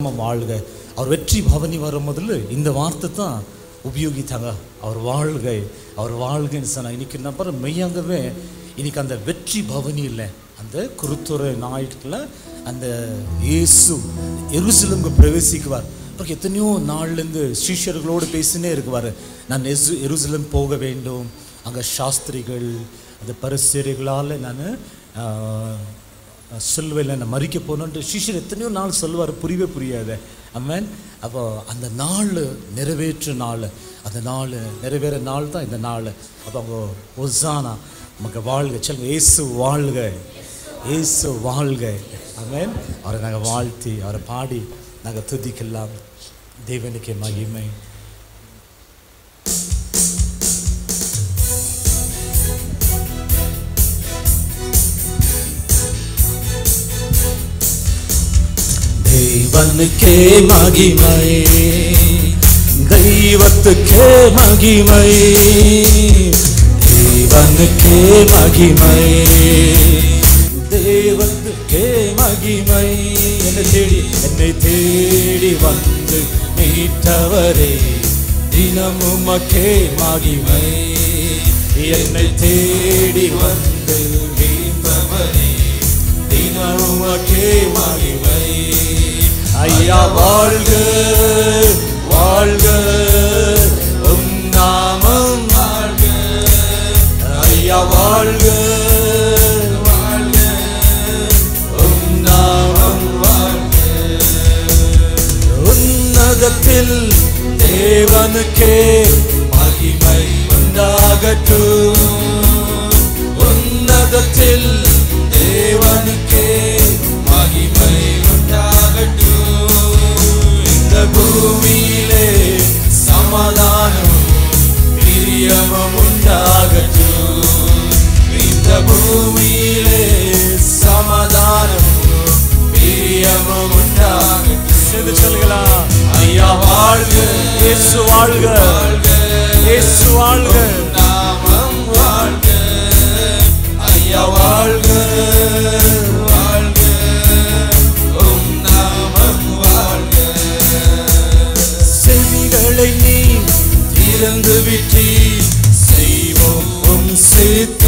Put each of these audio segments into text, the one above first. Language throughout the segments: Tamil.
நம்ம வாழ்க அவர் வெற்றி பவனி வரும் முதல்ல இந்த வார்த்தை தான் உபயோகித்தாங்க அவர் வாழ்க அவர் வாழ்கன்னு சொன்னா இன்னைக்கு நம்பர் மெய்யாங்கவே இன்னைக்கு அந்த வெற்றி பவனி இல்லை அந்த குருத்துறை நாயத்தில் அந்த இயேசு எருசலேமுக்கு பிரவேசிக்குவார் அப்புறம் எத்தனையோ நாள்லேருந்து சீஷர்களோடு பேசினே இருக்குவார் நான் எசு எருசலேம் போக வேண்டும் அங்கே சாஸ்திரிகள் அந்த பரிசேரிகளால் நான் சிலுவையில் நான் மறிக்க போகணுன்ட்டு சிஷ்யர் எத்தனையோ நாள் சொல்லுவார் புரியவே புரியாது அம்மன் அப்போ அந்த நாள் நிறைவேற்று நாள் அந்த நாள் நிறைவேற நாள் தான் இந்த நாள் அப்போ அவங்க ஒசானா நமக்கு வாழ்க சொல்லுங்க இயேசு வாழ்க இயேசு வாழ்க அம்மன் அவரை நாங்கள் வாழ்த்தி அவரை பாடி நாங்கள் துதிக்கலாம் தேவனுக்கு மகிமை தேவனுக்கே மகிமை தெய்வத்துக்கே மகிமை தேவனுக்கே மகிமை தேவத்துக்கே மகிமை என்னை தேடி என்னை தேடி வந்து மீட்டவரே தினமும் மக்கே மகிமை என்னை தேடி வந்து மீட்டவரே தினமும் மக்கே மகிமை ஐயா வாழ்க வாழ்க உம் நாமம் வாழ்க ஐயா வாழ்க வாழ்க உம் நாமம் வாழ்க உன்னதத்தில் தேவனுக்கே மகிமை உண்டாகட்டும் உன்னதத்தில் தேவனுக்கே மகிமை உண்டாகட்டும் இந்த பூமியிலே சமாதானம் பிரியமும் உண்டாகட்டும் இந்த பூமியிலே சமாதானம் பிரியமும் உண்டாகட்டும் சேர்ந்து சொல்லுங்களா ஐயா வாழ்க இயேசு வாழ்க இயேசு வாழ்க நாமம் வாழ்க ஐயா வாழ்க வாழ்க உம் நாமம் வாழ்க செவிகளை நீ திறந்து விட்டி செய்வோம் உம் சித்த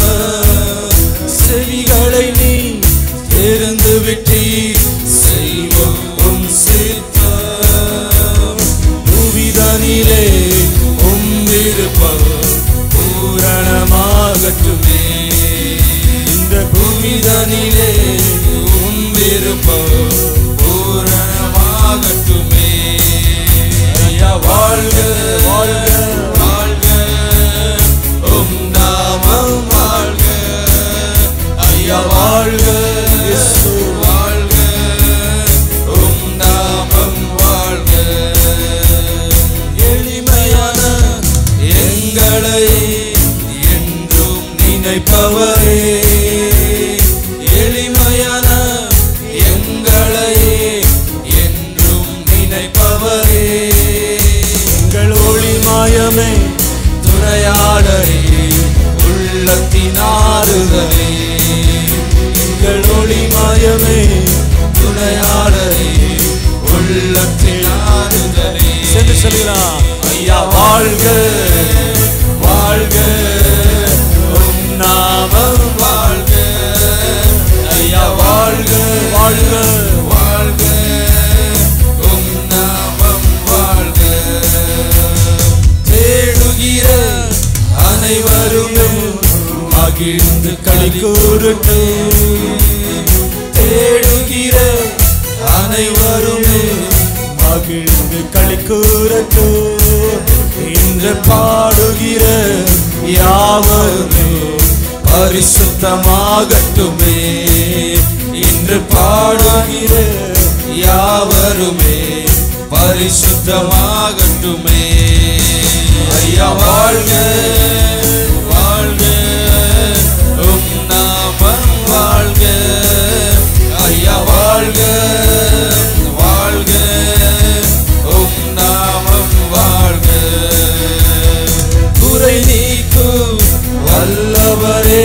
செவிகளை நீ திறந்து விட்டி செய்வோம் உம் சித்த புவிதனிலே உம் விருப்பம் பூரணமாகட்டுமே இந்த பூமிதனிலே உம் விருப்பம் பூரணமாகட்டுமே ஐயா வாழ்க வாழ்க வாழ்க உம் நாமம் வாழ்க ஐயா வாழ்க இயேசு வாழ்க உம் நாமம் வாழ்க எளிமையான எங்களை என்றும் நினைப்பவரே எளிமையான எங்களை என்றும் நினைப்பவரே எங்கள் ஒளிமாயமே துணையாளரே உள்ளத்தின் ஆறுதலே எங்கள் ஒளிமாயமே துணையாளரே உள்ளத்தின் ஆறுதலே சேர்ந்து சொல்லுங்களா ஐயா வாழ்க வாழ்க உம் நாமம் வாழ்க ஐயா வாழ்க வாழ்க வாழ்க உம் நாமம் வாழ்க தேடுகிற அனைவருமே மகிழ்ந்து களி கூறட்டும் தேடுகிற அனைவருமே மகிழ்ந்து களி கூறட்டும் இன்று பாடுகிற யாவருமே பரிசுத்தமாகட்டுமே இன்று பாடுகிற யாவருமே பரிசுத்தமாகட்டுமே ஐயா வாழ்க வாழ்க உம் நாமம் வாழ்க ஐயா வாழ்க வாழ்க உம் நாமம் வாழ்க குறை நீக்கும் வல்லவரே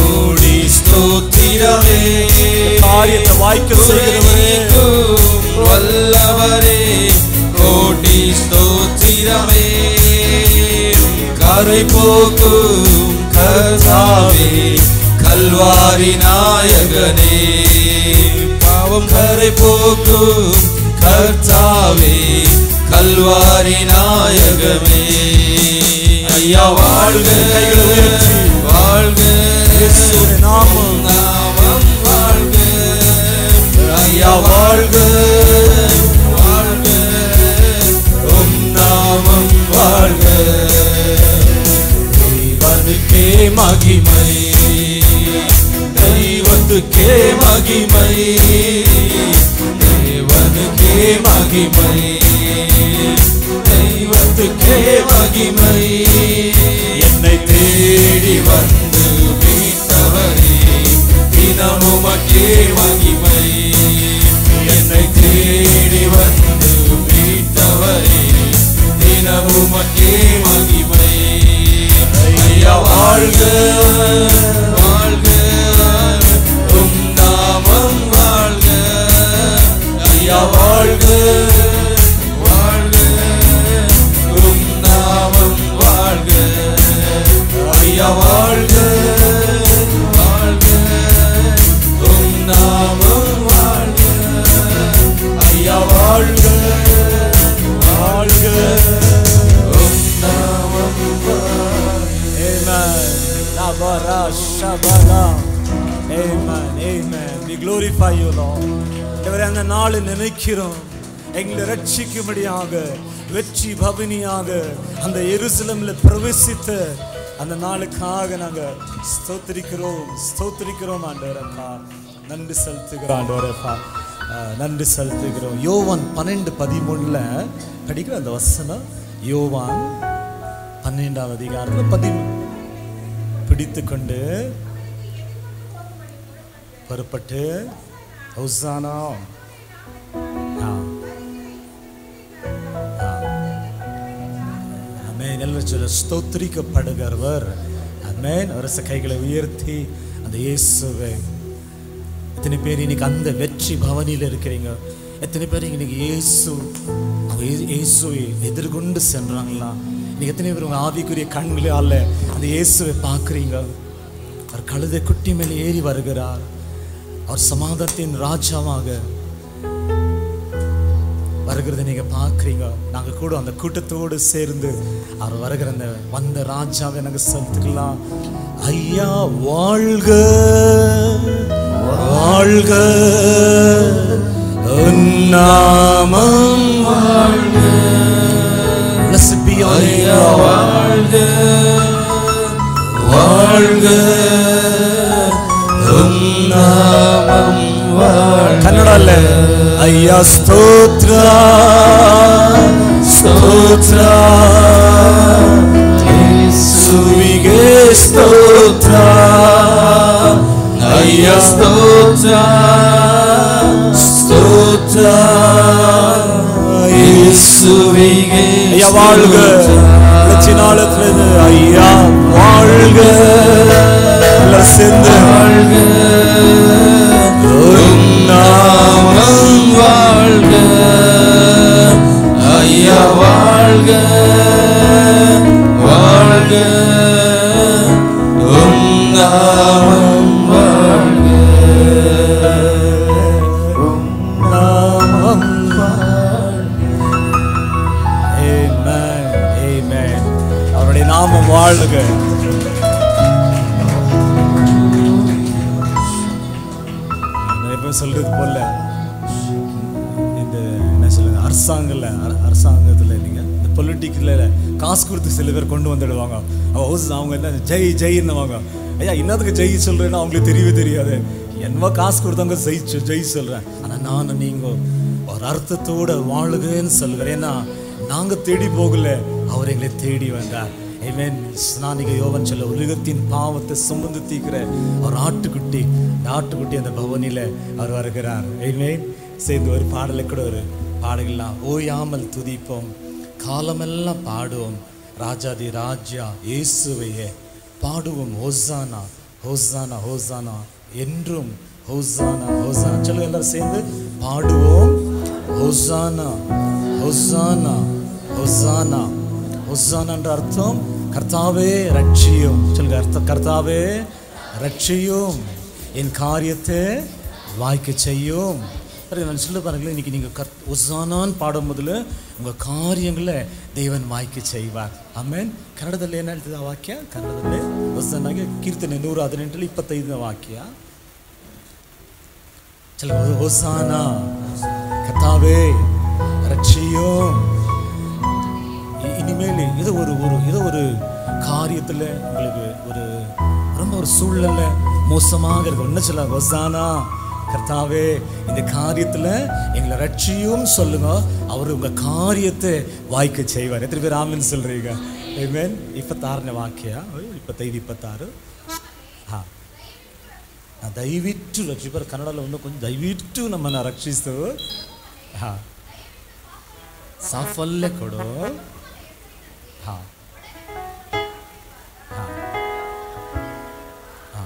கோடி ஸ்தோத்திரமே காரியத்தை வாய்க்க செய்கிறவரே கரை போக்கும் கர்த்தாவே கல்வாரி நாயகனே பாவம் கரை போக்கும் கர்த்தாவே கல்வாரி நாயகமே ஐயா வாழ்க கைகளை உயர்த்தி. வாழ்க இயேசுவின் நாமம். நாமம் வாழ்க ஐயா வாழ்க வாழ்க உம் நாமம் வாழ்க தெய்வனுக்கே மகிமை தெய்வத்துக்கே மகிமை தேவனுக்கே மகிமை தெய்வத்துக்கே மகிமை என்னை தேடி வந்து மீட்டவரே தினமுமக்கே மகிமை என்னை தேடி வந்து மீட்டவரே தினமுமக்கே மகிமை ஐயா வாழ்க வாழ்க உம் நாமம் வாழ்க ஐயா வாழ்க வாழ்க உம் நாமம் வாழ்க ஐயா வாழ்க வாழ்க உம் நாமம் வாழ்க ஐயா வாழ்க வாழ்க உம் நாமம் Amen. Labara Shabala. Amen. Amen. We glorify you, Lord. இவரை அந்த நாளில் நினைக்கிறோம் எங்களை ரட்சிக்கும்படியாக வெற்றி பவனியாக அந்த எருசலம்ல பிரவேசித்த அந்த நாளுக்காக நாங்க ஸ்தோத்திரிக்கிறோம் ஸ்தோத்திரிக்கிறோம் ஆண்டவரப்பா நன்றி செலுத்துகிறோம் ஆண்டவரப்பா அஹ், நன்றி செலுத்துகிறோம் யோவான் பன்னெண்டு பதிமூணுல படிக்கிற அந்த வசனம் யோவான் பன்னிரெண்டாவது அதிகாரத்தில் பதி பிடித்து கொண்டு புறப்பட்டு ஹொசானா ஆ. ஆ. ஆமென். எல்லாரும் சொல்ல ஸ்தோத்திரிக்கப்படுகிறவர் அமேன் அரச கைகளை உயர்த்தி அந்த இயேசுவை எத்தனை பேர் இன்னைக்கு அந்த வெற்றி பவனியில் இருக்கிறீங்க எத்தனை பேர் இன்னைக்கு இயேசு அவங்க இயே- இயேசுவை எதிர்கொண்டு சென்றாங்களா இன்னைக்கு எத்தனை பேர் உங்க ஆவிக்குரிய கண்களால் அந்த இயேசுவை பார்க்குறீங்க அவர் கழுதை குட்டி மேலே ஏறி வருகிறார் அவர் சமாதத்தின் ராஜாவாக வருகிறத நீங்க பார்க்குறீங்க நாங்க கூட அந்த கூட்டத்தோடு சேர்ந்து அவர் வருகிற அந்த வந்த ராஜாவை நாங்க செலுத்துக்கலாம் ஐயா வாழ்க வாழ்க உன்னாமம் வாழ்க Blessed be your name, ஐயா Lord. வாழ்க வாழ்க உம் நாமம் வாழ்க ಕನ್ನಡ ಅಯ್ಯ ಸ್ತೋತ್ರ ಸ್ತೋತ್ರ ಯೇಸುವಿಗೆ ಸ್ತೋತ್ರ ಅಯ್ಯ ಸ್ತೋತ್ರ ಸ್ತೋತ್ರ ಯೇಸುವಿಗೆ ஐயா வாழ்க லட்சினாலத்துல ஐயா வாழ்க எல்லாம் சேர்ந்து வாழ்க உம் நாமம் வாழ்க ஐயா வாழ்க வாழ்க உம் நாமம் வாழ்க நாமம் Amen, amen. அவருடைய நாமம் வாழ்க நிறைய பேர் சொல்றது போல இந்த என்ன சொல்லுங்க அரசாங்கல அர- அரசாங்கத்துல நீங்க இந்த பொலிட்டிக்கல காசு கொடுத்து சில பேர் கொண்டு வந்துடுவாங்க அவ ஹவுஸ் அவங்க என்ன ஜெய் ஜெயின்னுவாங்க ஐயா என்னதுக்கு ஜெய் சொல்றேன்னா அவங்களுக்கு தெரியவே தெரியாது என்னவோ காசு கொடுத்தவங்க ஜெய் சொ- ஜெய் சொல்றேன் ஆனா நானும் நீங்க ஒரு அர்த்தத்தோட வாழுகன்னு சொல்கிறேன் ஏன்னா நாங்க தேடி போகல அவர் எங்களை தேடி வந்தார் Amen. ஸ்நானிக யோவன் சொல்ல உலகத்தின் பாவத்தை சுமந்து தீக்கிற ஒரு ஆட்டுக்குட்டி இந்த ஆட்டுக்குட்டி அந்த பவனில அவர் வருகிறார் Amen. சேர்ந்து ஒரு பாடலை கூட ஒரு பாடலாம் ஓயாமல் துதிப்போம் காலமெல்லாம் பாடுவோம் ராஜாதி ராஜா இயேசுவையே பாடுவோம் ஹோசானா ஹோசானா ஹோசானா என்றும் ஹோசானா ஹோசானா சொல்லுங்க எல்லாரும் சேர்ந்து பாடுவோம் ஹோசானா ஹோசானா ஹோசானா ஹொசானான்ற அர்த்தம் கர்த்தாவே ரட்சியும் சொல்லுங்க அர்த்த கர்த்தாவே ரட்சியும் என் காரியத்தை வாய்க்க செய்யும் பாருங்க, நான் சொல்ல பாருங்களேன் இன்னைக்கு நீங்கள் கர் ஒசானான் பாடும் முதல்ல உங்கள் காரியங்களை தேவன் வாய்க்க செய்வார் ಆಮೇನ್ ಕನ್ನಡದಲ್ಲಿ ಏನು ಹೇಳ್ತದೆ ಆ ವಾಕ್ಯ ಕನ್ನಡದಲ್ಲಿ ಹೊಸನಾಗೆ ಕೀರ್ತನೆ ನೂರ ಹದಿನೆಂಟರಲ್ಲಿ ಇಪ್ಪತ್ತೈದನೇ ವಾಕ್ಯ ಚಲ ಹೊಸಾನ கத்தாவே ரட்சியும் இ- இனிமேல் இது ஒரு ஒரு இது ஒரு காரியத்தில் உங்களுக்கு ஒரு ரொம்ப ஒரு சூழ்நிலை மோசமாக இருக்கும் என்ன சொல்ல வசானா கர்த்தாவே இந்த காரியத்தில் எங்களை ரட்சியும் சொல்லுங்க அவர் உங்க காரியத்தை வாய்க்க செய்வார் எத்தனை பேர் ஆமின்னு சொல்றீங்க ಆಮೇನ್ ಇಪ್ಪತ್ತಾರನೇ ವಾಕ್ಯ ಇಪ್ಪತ್ತೈದು ಇಪ್ಪತ್ತಾರು ಹಾ ಆ, ದಯವಿಟ್ಟು ರಕ್ಷಿಪರ ಕನ್ನಡದಲ್ಲಿ ಒಂದು ಕೊಂಚ ದಯವಿಟ್ಟು ನಮ್ಮನ್ನು ರಕ್ಷಿಸು ಹಾ ಸಾಫಲ್ಯ ಕೊಡು ಹಾ ಹಾ ಹಾ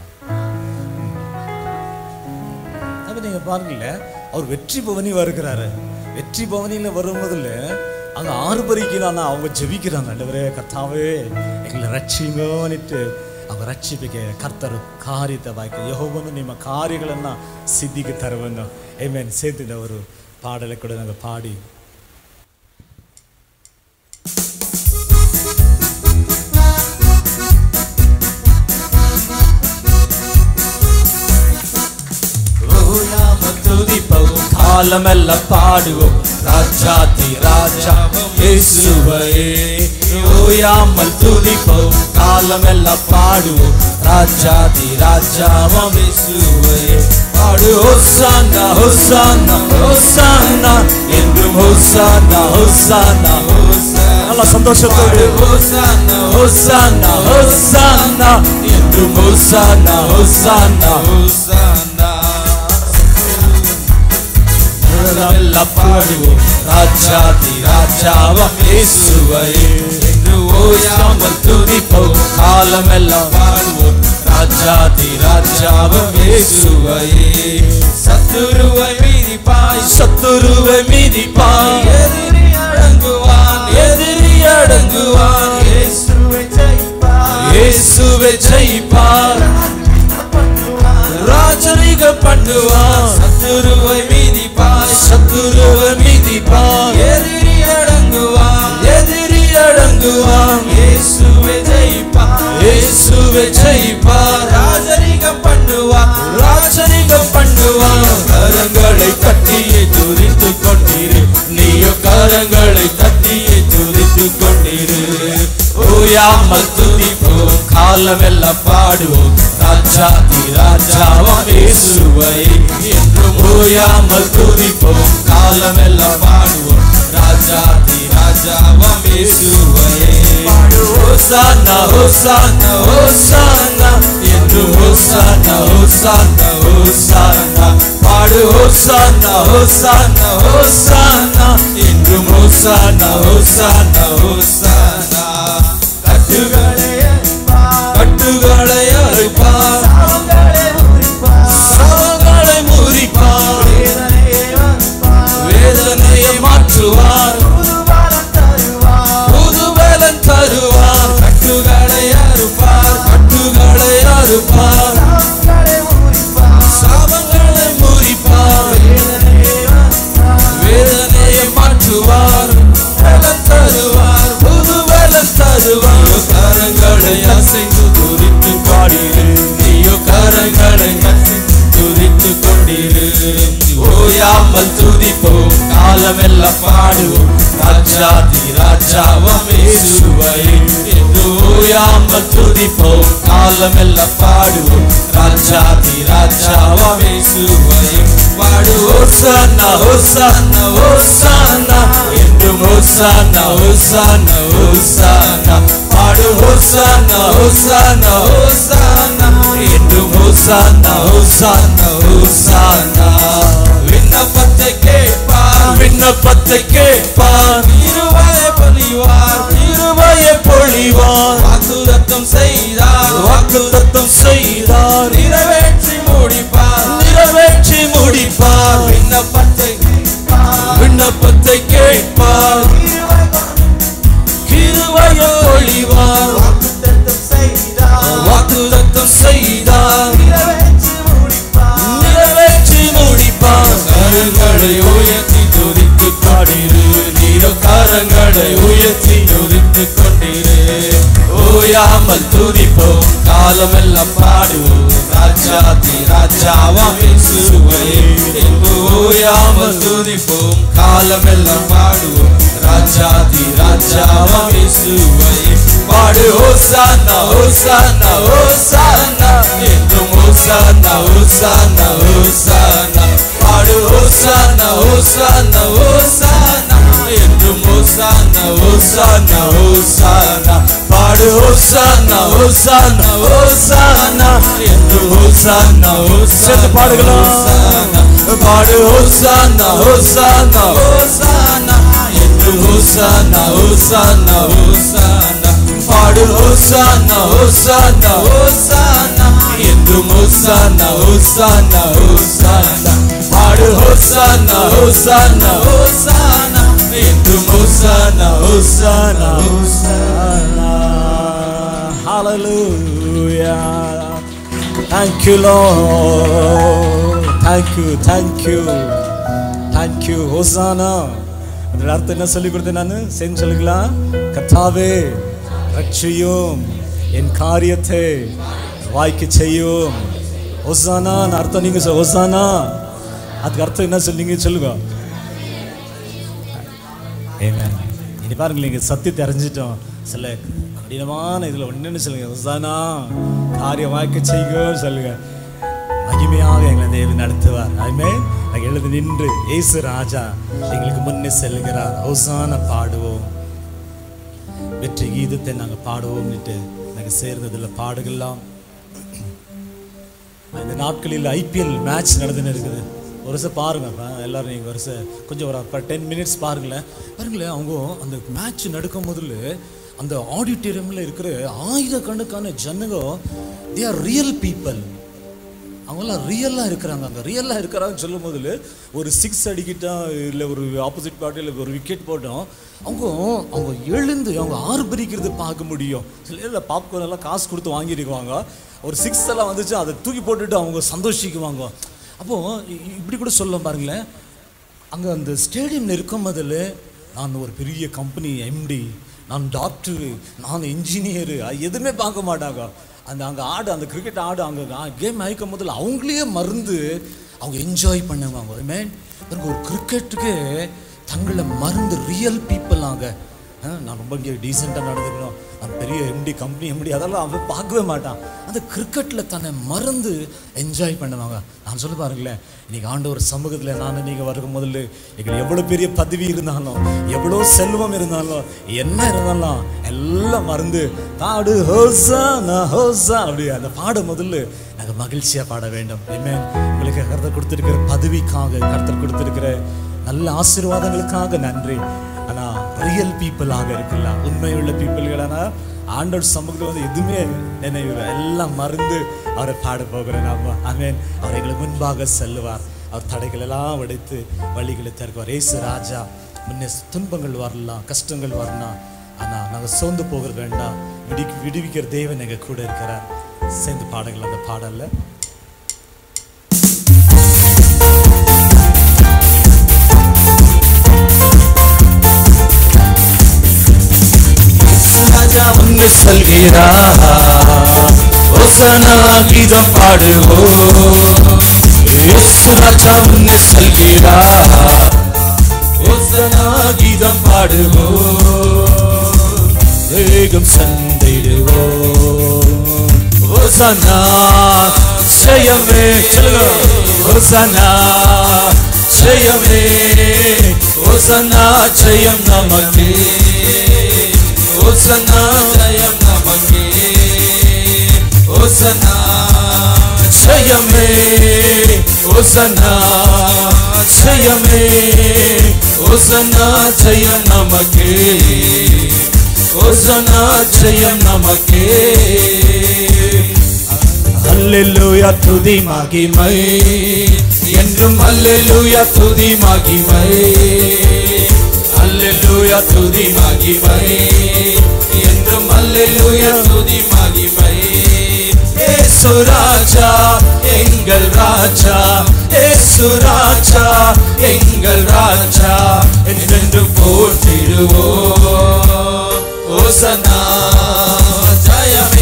அப்ப நீங்க பாருங்கல்ல அவர் வெற்றி பவனி வருகிறாரு வெற்றி பவனியில வரும்போதுல அங்க ஆறு பறிக்கிறானா அவங்க ஜெபிக்கிறாங்க ஆண்டவரே கர்த்தாவே எங்களை ರಕ್ಷಿಂಗೋನಿಟ್ಟು அவங்க ರಕ್ಷಿಪಿಗೆ ಕರ್ತರು ಕಾರ್ಯದ ವಾಕ್ಯ ಯಹೋವನು ನಿಮ್ಮ ಕಾರ್ಯಗಳನ್ನ ಸಿದ್ಧಿಗೆ ತರುವನ್ನು ಏಮೇನ್ ಸೇರಿದವರು ಪಾಡಲೆ ಕೂಡ ನಂಗೆ ಪಾಡಿ ஓயாமல் துதிப்பவும் காலமெல்ல பாடுவோம் ராஜாதி ராஜா இயேசுவையே ஓயாமல் துதிப்பவும் காலமெல்ல பாடுவோம் ராஜாதி ராஜாவாம் இயேசுவையே பாடு ஹோசானா ஹோசானா ஹோசானா என்றும் ஹோசானா ஹோசானா ஹோசானா நல்ல சந்தோஷத்தோடு ஹோசானா ஹோசானா ஹோசானா என்றும் ஹோசானா ஹோசானா ஹோசானா ಎಲ್ಲ ಪಾಡುವು ರಾಜಾದಿ ರಾಜಾವಂ ಯೇಸುವೇ ಎಂದು ಓಯಾமல் துதிப்போம் காலமெல்லாம் பாடுவோம் ராஜாதி ராஜாவம் இயேசுவே சத்துருவை மீதிப்பாய் சத்துருவை மீதிப்பாய் எதிரி அடங்குவான் எதிரி அடங்குவான் இயேசுவை ஜெயிப்பார் இயேசுவை ஜெயிப்பார் ராஜரிக பண்ணுவான் சத்துருவை மீதிப்பாய் சத்துருவை மீதிப்பாய் எதிரி அடங்குவான் எதிரி அடங்குவான் இயேசுவை ஜெயிப்பார் இயேசுவை ஜெயிப்பார் ராஜரிகம் பண்ணுவான் ராஜரிகம் பண்ணுவான் கரங்களை தட்டியே துதித்து கொண்டிரு நீயோ கரங்களை தட்டியே துதித்து கொண்டிரு ஓயாமல் துதிப்போம் காலமெல்லாம் பாடுவோம் ராஜாதி ராஜாவாம் இயேசுவை என்றும் ஓயாமல் துதிப்போம் காலமெல்லாம் பாடுவோம் ராஜாதி ராஜாவாம் இயேசுவை ஹோசானா ஹோசானா ஹோசானா என்றும் ஹோசானா ஹோசானா ஹோசானா பாடு ஹோசானா ஹோசானா ஹோசானா என்றும் ஹோசானா ஹோசானா ஹோசானா கட்டுகளை கட்டுகளை அழைப்பார் சவங்களை முறிப்பார் வேதனையை மாற்றுவார் புது வேலன் தருவார் கட்டுகளை அறுப்பார் கட்டுகளை அறுப்பார் சாபங்களை முறிப்பார் வேதனையை மாற்றுவார் வேலன் தருவார் புது வேலன் தருவார் கரங்களை அசைந்து துதித்து பாடிடு நீயோ கரங்களை அசைந்து துதித்து கொண்டிரு ஓயாமல் துதிப்போம் காலமெல்லாம் பாடுவோம் ராஜாதி ராஜாவாம் இயேசுவை என்று ஓயாமல் துதிப்போம் காலமெல்லாம் பாடுவோம் ராஜாதி ராஜாவாம் இயேசுவை பாடு ஹோசானா ஹோசானா ஹோசானா என்றும் ஹோசானா ஹோசானா ஹோசானா பாடு ஹோசானா ஹோசானா ஹோசானா என்றும் ஹோசானா ஹோசானா ஹோசானா விண்ணப்பத்தை கேட்பார் விண்ணப்பத்தை கேட்பார் இருவாயை பொழிவார் இருவாயை பொழிவார் வாக்குதத்தம் செய்தார் வாக்குதத்தம் செய்தார் நிறைவேற்றி முடிப்பார் நிறைவேற்றி முடிப்பார் விண்ணப்பத்தை விண்ணப்பத்தை கேட்பார் கிருபையை பொழிவார் ஓயாமல் துதிப்போம் காலமெல்லாம் பாடுவோம் ராஜாதி ராஜாவாம் இயேசுவை என்று ஓயாமல் துதிப்போம் காலமெல்லாம் பாடுவோம் ராஜாதி ராஜாவாம் இயேசுவை பாடு ஓசானா ஓசானா ஓசானா என்றும் ஓசானா ஓசானா ஓசானா பாடு ஓசானா ஓசானா ஓசானா என்றும் ஓசானா ஓசானா ஓசானா பாடு ஓசானா ஓசானா ஓசானா என்றும் ஓசானா ஓசானா பாடுகளாம் பாடு ஓசானா ஓசானா ஓசானா என்று ஓசானா ஓசானா ஓசானா பாடு ஓசானா ஓசானா ஓசானா என்று ஓசானா ஓசானா ஓசானா பாடு ஓசானா ஓசானா ஓசானா என்று ஓசானா ஓசானா ஓசானா Hallelujah. Thank you, Lord. Thank you, thank you. Thank you. Hosanna. அதோட அர்த்தம் என்ன சொல்லி கொடுத்தேன் நான் செஞ்சு சொல்லுங்களா கத்தாவே ரட்சியும் என் காரியத்தை வாய்க்கு செய்யும் ஒசானா அர்த்தம் நீங்க சொல் ஒசானா அதுக்கு அர்த்தம் என்ன சொன்னீங்க சொல்லுங்க Amen. இனி பாருங்களேன் இங்க சத்தியத்தை அறிஞ்சிட்டோம் சில கடினமான இதுல ஒண்ணுன்னு சொல்லுங்க உசானா காரியம் வாய்க்க செய்யுங்க சொல்லுங்க மகிமையாக எங்களை தேவன் நடத்துவார் அதுமே நாங்கள் எழுதி நின்று இயேசு ராஜா எங்களுக்கு முன்னே செல்கிறார் ஓசான பாடுவோம் வெற்றி கீதத்தை நாங்கள் பாடுவோம்னுட்டு நாங்கள் சேர்ந்ததுல பாடுகள்லாம் இந்த நாட்களில் ஐபிஎல் மேட்ச் நடந்துன்னு இருக்குது ஒரு வருஷம் பாருங்க பா- எல்லாரும் நீங்கள் வருஷம் கொஞ்சம் ஒரு டென் மினிட்ஸ் பாருங்களேன் பாருங்களேன் அவங்க அந்த மேட்ச் நடக்கும் முதல்ல அந்த ஆடிட்டோரியமில் இருக்கிற ஆயிரக்கணக்கான ஜனங்க தே ஆர் ரியல் பீப்புள் அவங்களாம் ரியலாக இருக்கிறாங்க அங்கே ரியலாக இருக்கிறாங்கன்னு சொல்லும் போதில் ஒரு சிக்ஸ் அடிக்கிட்டா இல்லை ஒரு ஆப்போசிட் பார்ட்டியில் ஒரு விக்கெட் போட்டோம் அவங்க அவங்க எழுந்து அவங்க ஆர்ப்பரிக்கிறது பார்க்க முடியும் சில இல்லை பாப்கார்ன் எல்லாம் காசு கொடுத்து வாங்கியிருக்குவாங்க ஒரு சிக்ஸ் எல்லாம் வந்துச்சு அதை தூக்கி போட்டுட்டு அவங்க சந்தோஷிக்குவாங்க அப்போது இப்படி கூட சொல்ல பாருங்களேன் அங்கே அந்த ஸ்டேடியம்ல இருக்கும் முதல்ல நான் ஒரு பெரிய கம்பெனி எம்டி நான் டாக்டரு நான் இன்ஜினியரு எதுவுமே பார்க்க மாட்டாங்க அந்த அங்கே ஆடு அந்த கிரிக்கெட் ஆடு அங்கே கேம் ஆயிக்கும் முதல்ல அவங்களே மருந்து அவங்க என்ஜாய் பண்ணுவாங்க மேன் ஒரு கிரிக்கெட்டுக்கு தங்களை மருந்து ரியல் பீப்புள் ஆங்க ஆ, நான் ரொம்ப இங்கே டீசெண்டாக நடந்துக்கணும் நான் பெரிய எம்டி கம்பெனி எம்டி அதெல்லாம் அவன் பார்க்கவே மாட்டான் அந்த கிரிக்கெட்டில் தன்னை மறந்து என்ஜாய் பண்ணுவாங்க நான் சொல்ல பாருங்களேன் இன்னைக்கு ஆண்டவர் சமூகத்தில் நான் நீங்கள் வரும் முதல்ல எங்களுக்கு எவ்வளோ பெரிய பதவி இருந்தாலும் எவ்வளோ செல்வம் இருந்தாலும் என்ன இருந்தாலும் எல்லாம் மறந்து பாடு ஹோசா நான் ஹோசா அப்படி அந்த பாட முதல்ல நாங்கள் மகிழ்ச்சியாக பாட வேண்டும் என்ன உங்களுக்கு கருத்தர் கொடுத்துருக்கிற பதவிக்காக கருத்தர் கொடுத்துருக்கிற நல்ல ஆசீர்வாதங்களுக்காக நன்றி ஆனா ரியல் பீப்புளாக இருக்குல்ல உண்மையுள்ள பீப்புள்களானா ஆண்டவர் சமூகத்தில் வந்து எதுவுமே நினைவு இல்லை. எல்லாம் மறந்து அவரை பாட போகிறேன் நாம ஆமென் அவர் எங்களுக்கு முன்பாக செல்லுவார் அவர் தடைகள் எல்லாம் உடைத்து வழிகளை திறக்குவார் ஏசு ராஜா முன்னே துன்பங்கள் வரலாம் கஷ்டங்கள் வரலாம் ஆனா நாங்க சோர்ந்து போகிறது வேண்டாம் விடி விடுவிக்கிற தேவன் எங்க கூட இருக்கிறார் சேர்ந்து பாடங்கள் அந்த பாடல்ல ராஜா வந்து சொல்கிறார் ஓசனா கீதம் பாடுவோம் இயேசு ராஜா வந்து சொல்கிறார் ஓசனா கீதம் பாடுவோம் வேகம் சந்தைடுவோம் ஓசனா ஜெயமே சொல்லுங்க ஓசனா ஜெயமே ஓசனா ஜெயம் நமக்கே ஓசனா ஜெயம் நமக்கே ஓசனா ஜெயமே ஓசனா ஜெயமே ஓசனா ஜெயம் நமக்கே ஓசனா ஜெயம் நமக்கே அல்லேலூயா துதி மகிமை என்றும் அல்லேலூயா துதி மகிமை அல்லேலூயா துதி மகிமை என்றும் அல்லேலூயா துதி மகிமை ஏசு ராஜா எங்கள் ராஜா ஏசு ராஜா எங்கள் ராஜா என்றென்று போற்றிடுவோம் ஓசனா ஜயமே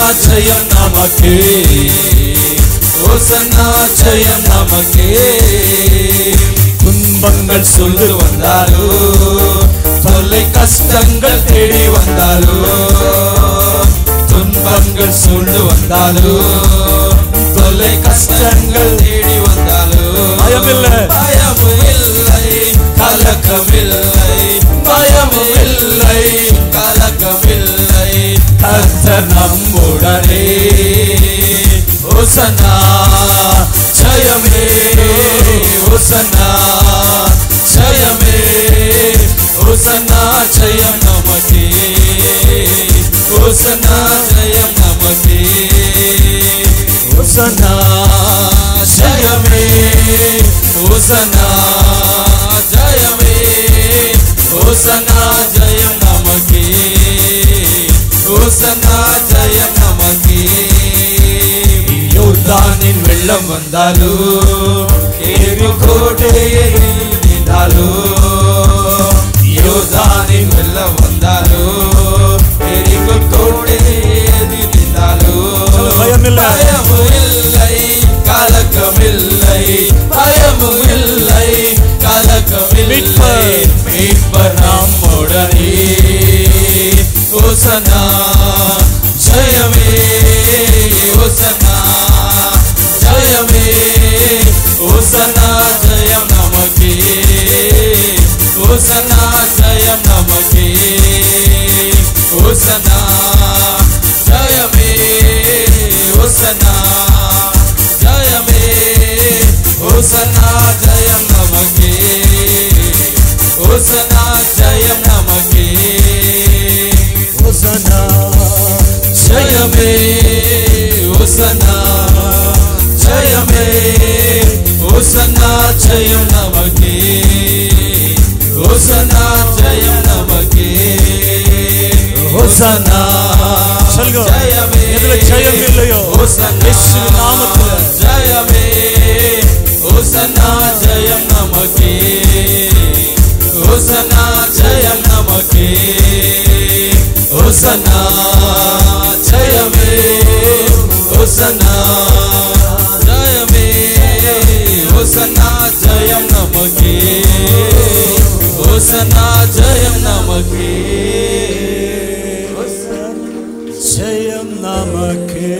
ஜெயம் நமக்கே ஓசன்னா ஜெயம் நமக்கே துன்பங்கள் சொல்லு வந்தாலோ தொல்லை கஷ்டங்கள் தேடி வந்தாலோ துன்பங்கள் சொல்லு வந்தாலோ தொல்லை கஷ்டங்கள் தேடி வந்தாலோ பயமில்லை. பயமும் இல்லை கலக்கமில்லை பயமும் இல்லை கலக்கமில்லை கர்த்தர் நம்முடனே ஓசனா ஜெயமே ஓசனா ஜெயமே ஓசனா ஜெயம் நமக்கே ஓசனா ஜெயம் நமக்கே ஓசனா ஜெயமே ஓசனா ஜெயமே ஓசனா ஜெயம் நமக்கே ஓசனா ஜெயம் நமக்கே யோர்தானின் வெள்ளம் வந்தாலோ ஏரி கோட்டையை நீந்தாலோ யோர்தானின் வெள்ளம் வந்தாலோ ஏரி கோட்டையை நீந்தாலோ பயமில்லை. பயமும் இல்லை கலக்கமில்லை பயமும் இல்லை கலக்கமில்லை மீட்பர். மீட்பர் நம்முடனே ஓசனா ஜெயமே ஓசனா ஜெயமே ஓசனா ஜெயம் நமக்கே ஓசனா ஜெயம் நமக்கே ஓசனா ஜெயமே ஓசனா ஜெயமே ஓசனா ஜெயம் நமக்கே ஓசனா ஜெயம் நமக்கே ஓசனா ஜெயமே ஓசனா ஜெயமே ஓசனா ஜெயம் நமக்கே ஓசனா ஜெயம் நமக்கே ஓசனா சொல்லுங்க. ஜெயமே எதுல ஜெயம் இல்லையோ, ஓசனா இயேசுவின் நாமத்துல. ஜெயமே ஓசனா ஜெயம் நமக்கே ஓசனா ஜெயம் நமக்கே ஓசனா ஜெயமே ஓசனா ஜெயமே ஓசனா ஜெயம் நமக்கே ஓசனா ஜெயம் நமக்கே ஜெயம் நமக்கே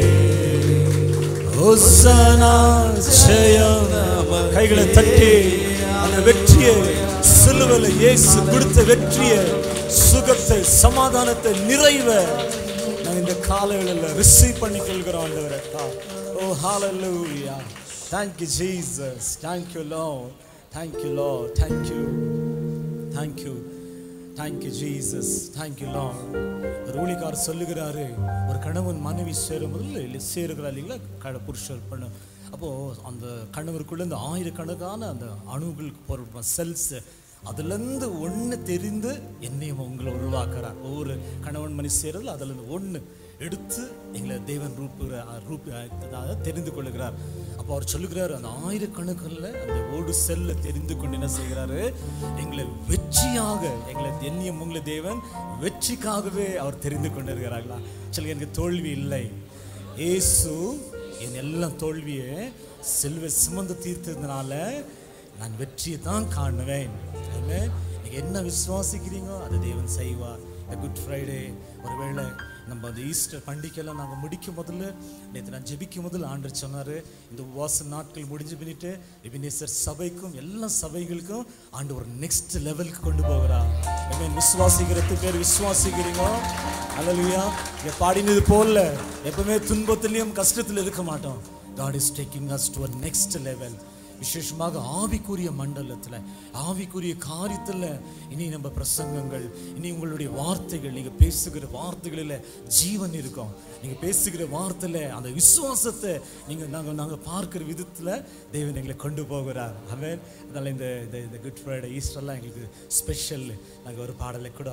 ஓசனா ஜெயம் கைகளை தட்டி அந்த வெற்றியை சிலுவையில இயேசு கொடுத்த வெற்றியை சுகத்தை சமாதானத்தை நிறைவை நான் இந்த காலையில ரிசீவ் பண்ணி கொள்கிறோம் ஆண்டவரே ஓ ஹalleluya thank you jesus thank you lord thank you lord thank you thank you thank you jesus thank you lord ஒரு ஊழிக்கார் சொல்லுகிறாரு ஒரு கணவன் மனைவி சேரும் போது இல்லை சேருகிறா இல்லைங்களா கட புருஷர் பண்ண அப்போ அந்த கணவருக்குள்ள இந்த ஆயிரக்கணக்கான அந்த அணுக்கள் போகிற செல்ஸ் அதுலேருந்து ஒன்று தெரிந்து என்னையும் உங்களை உருவாக்குறார் ஒவ்வொரு கணவன் மணி சேருதில் அதுலேருந்து ஒன்று எடுத்து எங்களை தேவன் ரூப்புகிற ரூப் அதாவது தெரிந்து கொள்ளுகிறார் அப்போ அவர் சொல்லுகிறார் அந்த ஆயிரக்கணக்கில் அந்த ஓடு செல்ல தெரிந்து கொண்டு என்ன செய்கிறாரு எங்களை வெற்றியாக எங்களை என்னையும் உங்களை தேவன் வெற்றிக்காகவே அவர் தெரிந்து கொண்டிருக்கிறார்களா சொல்லுங்க எனக்கு தோல்வி இல்லை இயேசு என் எல்லாம் தோல்வியை செல்வ சுமந்து தீர்த்ததுனால நான் வெற்றியை தான் காணுவேன் ஆமென். நீங்க என்ன விசுவாசிக்கிறீங்களோ அதை தேவன் செய்வார் இந்த குட் ஃப்ரைடே ஒருவேளை நம்ம அந்த ஈஸ்டர் பண்டிகையெல்லாம் நாங்கள் முடிக்கும் முதல்ல நேற்று நான் ஜெபிக்கும் முதல்ல ஆண்டர் சொன்னார் இந்த உபவாச நாட்கள் முடிஞ்சு பண்ணிட்டு எபினேசர் சபைக்கும் எல்லா சபைகளுக்கும் ஆண்டு ஒரு நெக்ஸ்ட் லெவலுக்கு கொண்டு போகிறார் ஆமென். விசுவாசிக்கிறது பேர் விசுவாசிக்கிறீங்க அல்லையா இங்க பாடினது போல எப்பவுமே துன்பத்திலையும் கஷ்டத்தில் இருக்க மாட்டோம் God is taking us to a next level விசேஷமாக ஆவிக்குரிய மண்டலத்துல ஆவிக்குரிய காரியத்துல இனி நம்ம பிரசங்கங்கள் இனி உங்களுடைய வார்த்தைகள் நீங்க பேசுகிற வார்த்தைகளில் ஜீவன் இருக்கும் நீங்க பேசுகிற வார்த்தையில அந்த விசுவாசத்தை நீங்க நாங்க நாங்க பார்க்கிற விதத்துல தேவன் எங்களை கொண்டு போகிறார் அவன் அதனால இந்த இந்த- இந்த குட் ஃப்ரைடே ஈஸ்டர்லாம் எங்களுக்கு ஸ்பெஷல் நாங்க ஒரு பாடலை கூட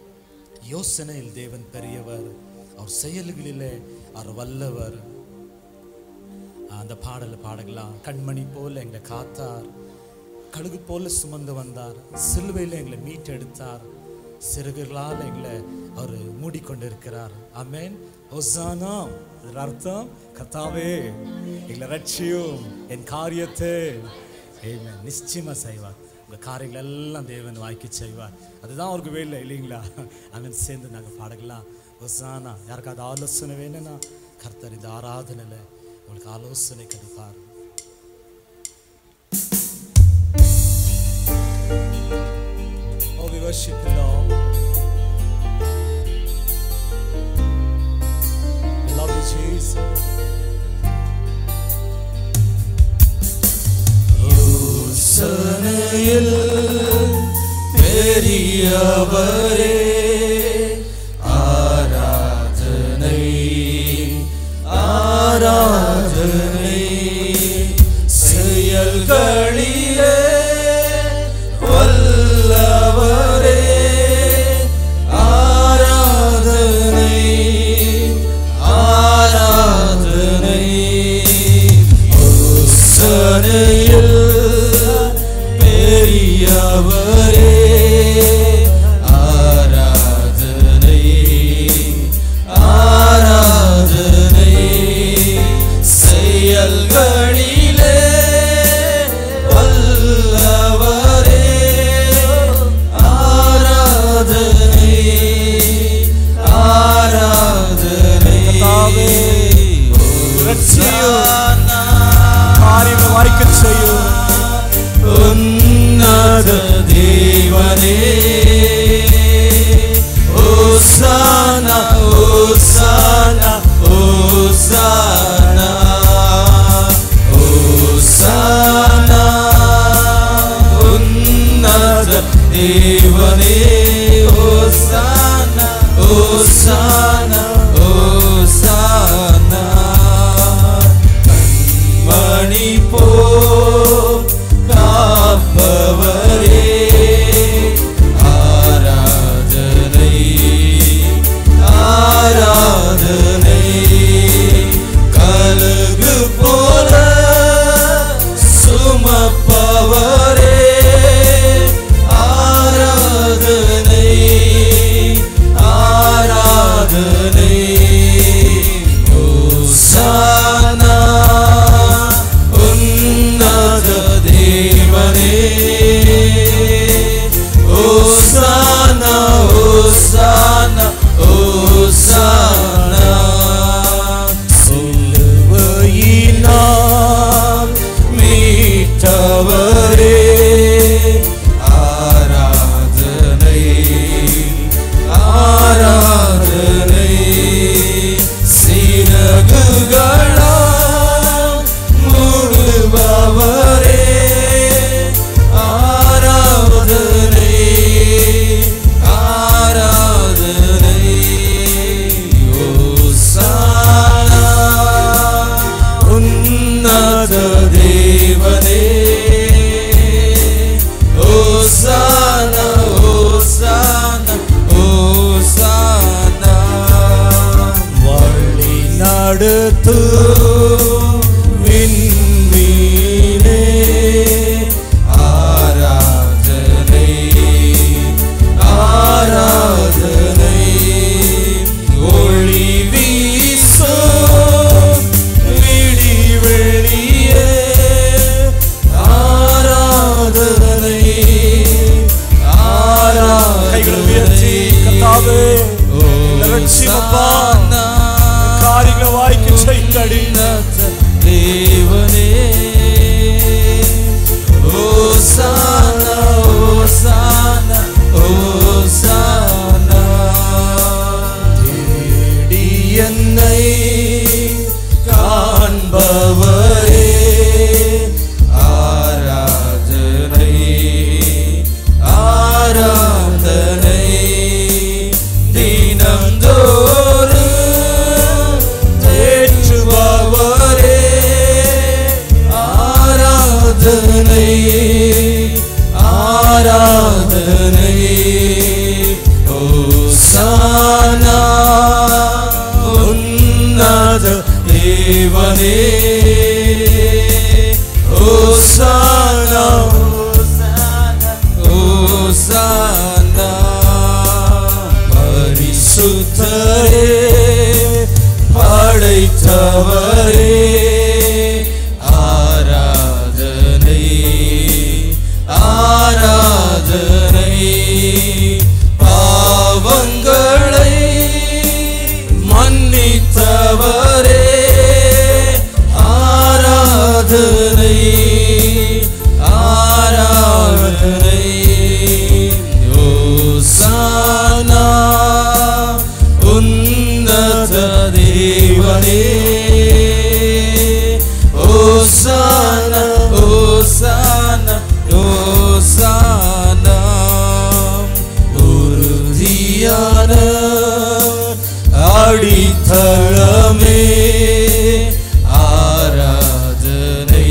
யோசனையில் தேவன் பெரியவர் அவர் செயல்களிலே அவர் வல்லவர் அந்த பாடலை பாடலாம் கண்மணி போல எங்களை காத்தார் கழுகு போல சுமந்து வந்தார் சிலுவையில் எங்களை மீட்டெடுத்தார் சிறுகுகளால் எங்களை அவர் மூடிக்கொண்டிருக்கிறார் ஆமென் ஒசானா இதன் அர்த்தம் கர்த்தாவே எங்களை ரட்சியும் என் காரியத்தை Amen. நிச்சயமா செய்வார் உங்க காரியங்கள் எல்லாம் தேவன் வாய்க்கு செய்வார் அதுதான் அவருக்கு வேலை இல்லைங்களா அவன் சேர்ந்து நாங்கள் பாடலாம் ஒசானா யாருக்காவது ஆலோசனை வேணும்னா கர்த்தர் இந்த ஆராதனையில் உங்களுக்கு ஆலோசனை கொடுப்பார் Oh, we worship you, Lord. We love you, Jesus. யோசனையில் பெரியவரே ஆராதனை ஆராதனை செயல்களிலே வல்லவரே ஆராதனை ஆராதனை யோசனையில் பெரியவரே ஆராதனை ஆராதனை செயல்களிலே வல்லவரே ஆராதனை ஆராதனை காரியங்களை வாய்க்க செய்யும் உன்னத தேவனே ஓசானா ஓசானா ஓசானா ஓசானா உன்னத தேவனே ஓசானா ஓசானா ஓசானா மணி போ காப்பவரே ஆராதனை ஆராதனை கலகு போல சுமப்பவரே ஆராதனை ஆராதனை ஓசானா உன்னத தேவனே ஓசானா ஓசானா ஓசானா சிலுவையினால் மீட்டவரே ஆராதனை ஆராதனை சிறகுகளால் மூடுபவரே ஆராதனை ஆராதனை ஓசானா உன்னத தேவனே ஓசானா ஓசானா ஓசானா வழி நடத்து விண்மீனே ஆராதனை ஆராதனை ஒளி வீசோ விடி வெளியே ஆராதனை ஆராதனை கைகளை உயர்த்தி, கர்த்தாவே, எங்களை ரட்சியமப்பா. காரியங்களை வாய்க்க செய்யுங்கடி. தேவனே ஓசானா ஓசானா ஓசானா தேடி என்னை காண்பவரே ஆராதனை ஆராதனை தினந்தோறும் தேற்றுபவரே ஆராதனை ஆராதனை ஓசானா உன்னத தேவனே ஓசானா ஓசானா ஓசானா படைத்தவரே ஆராதனை ஆராதனை பாவங்களை மன்னித்தவரே ஆராதனை ஆராதனை ஓசானா உன்னத தேவனே ஓசானா ஓசானா ஓசானா உறுதியான அடித்தளமே ஆராதனை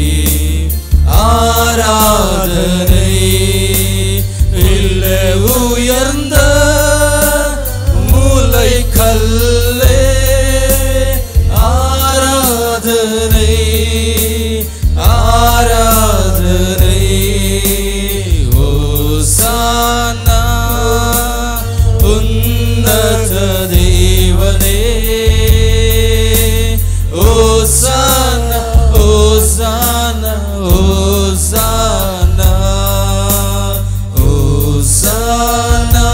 ஆராதனை இல்லை உயர்ந்த மூளை கல்லே ஆராதனை ஆராதனை ஓசானா உன்னத தேவனே ஓசானா ஓசானா ஓசானா ஓசானா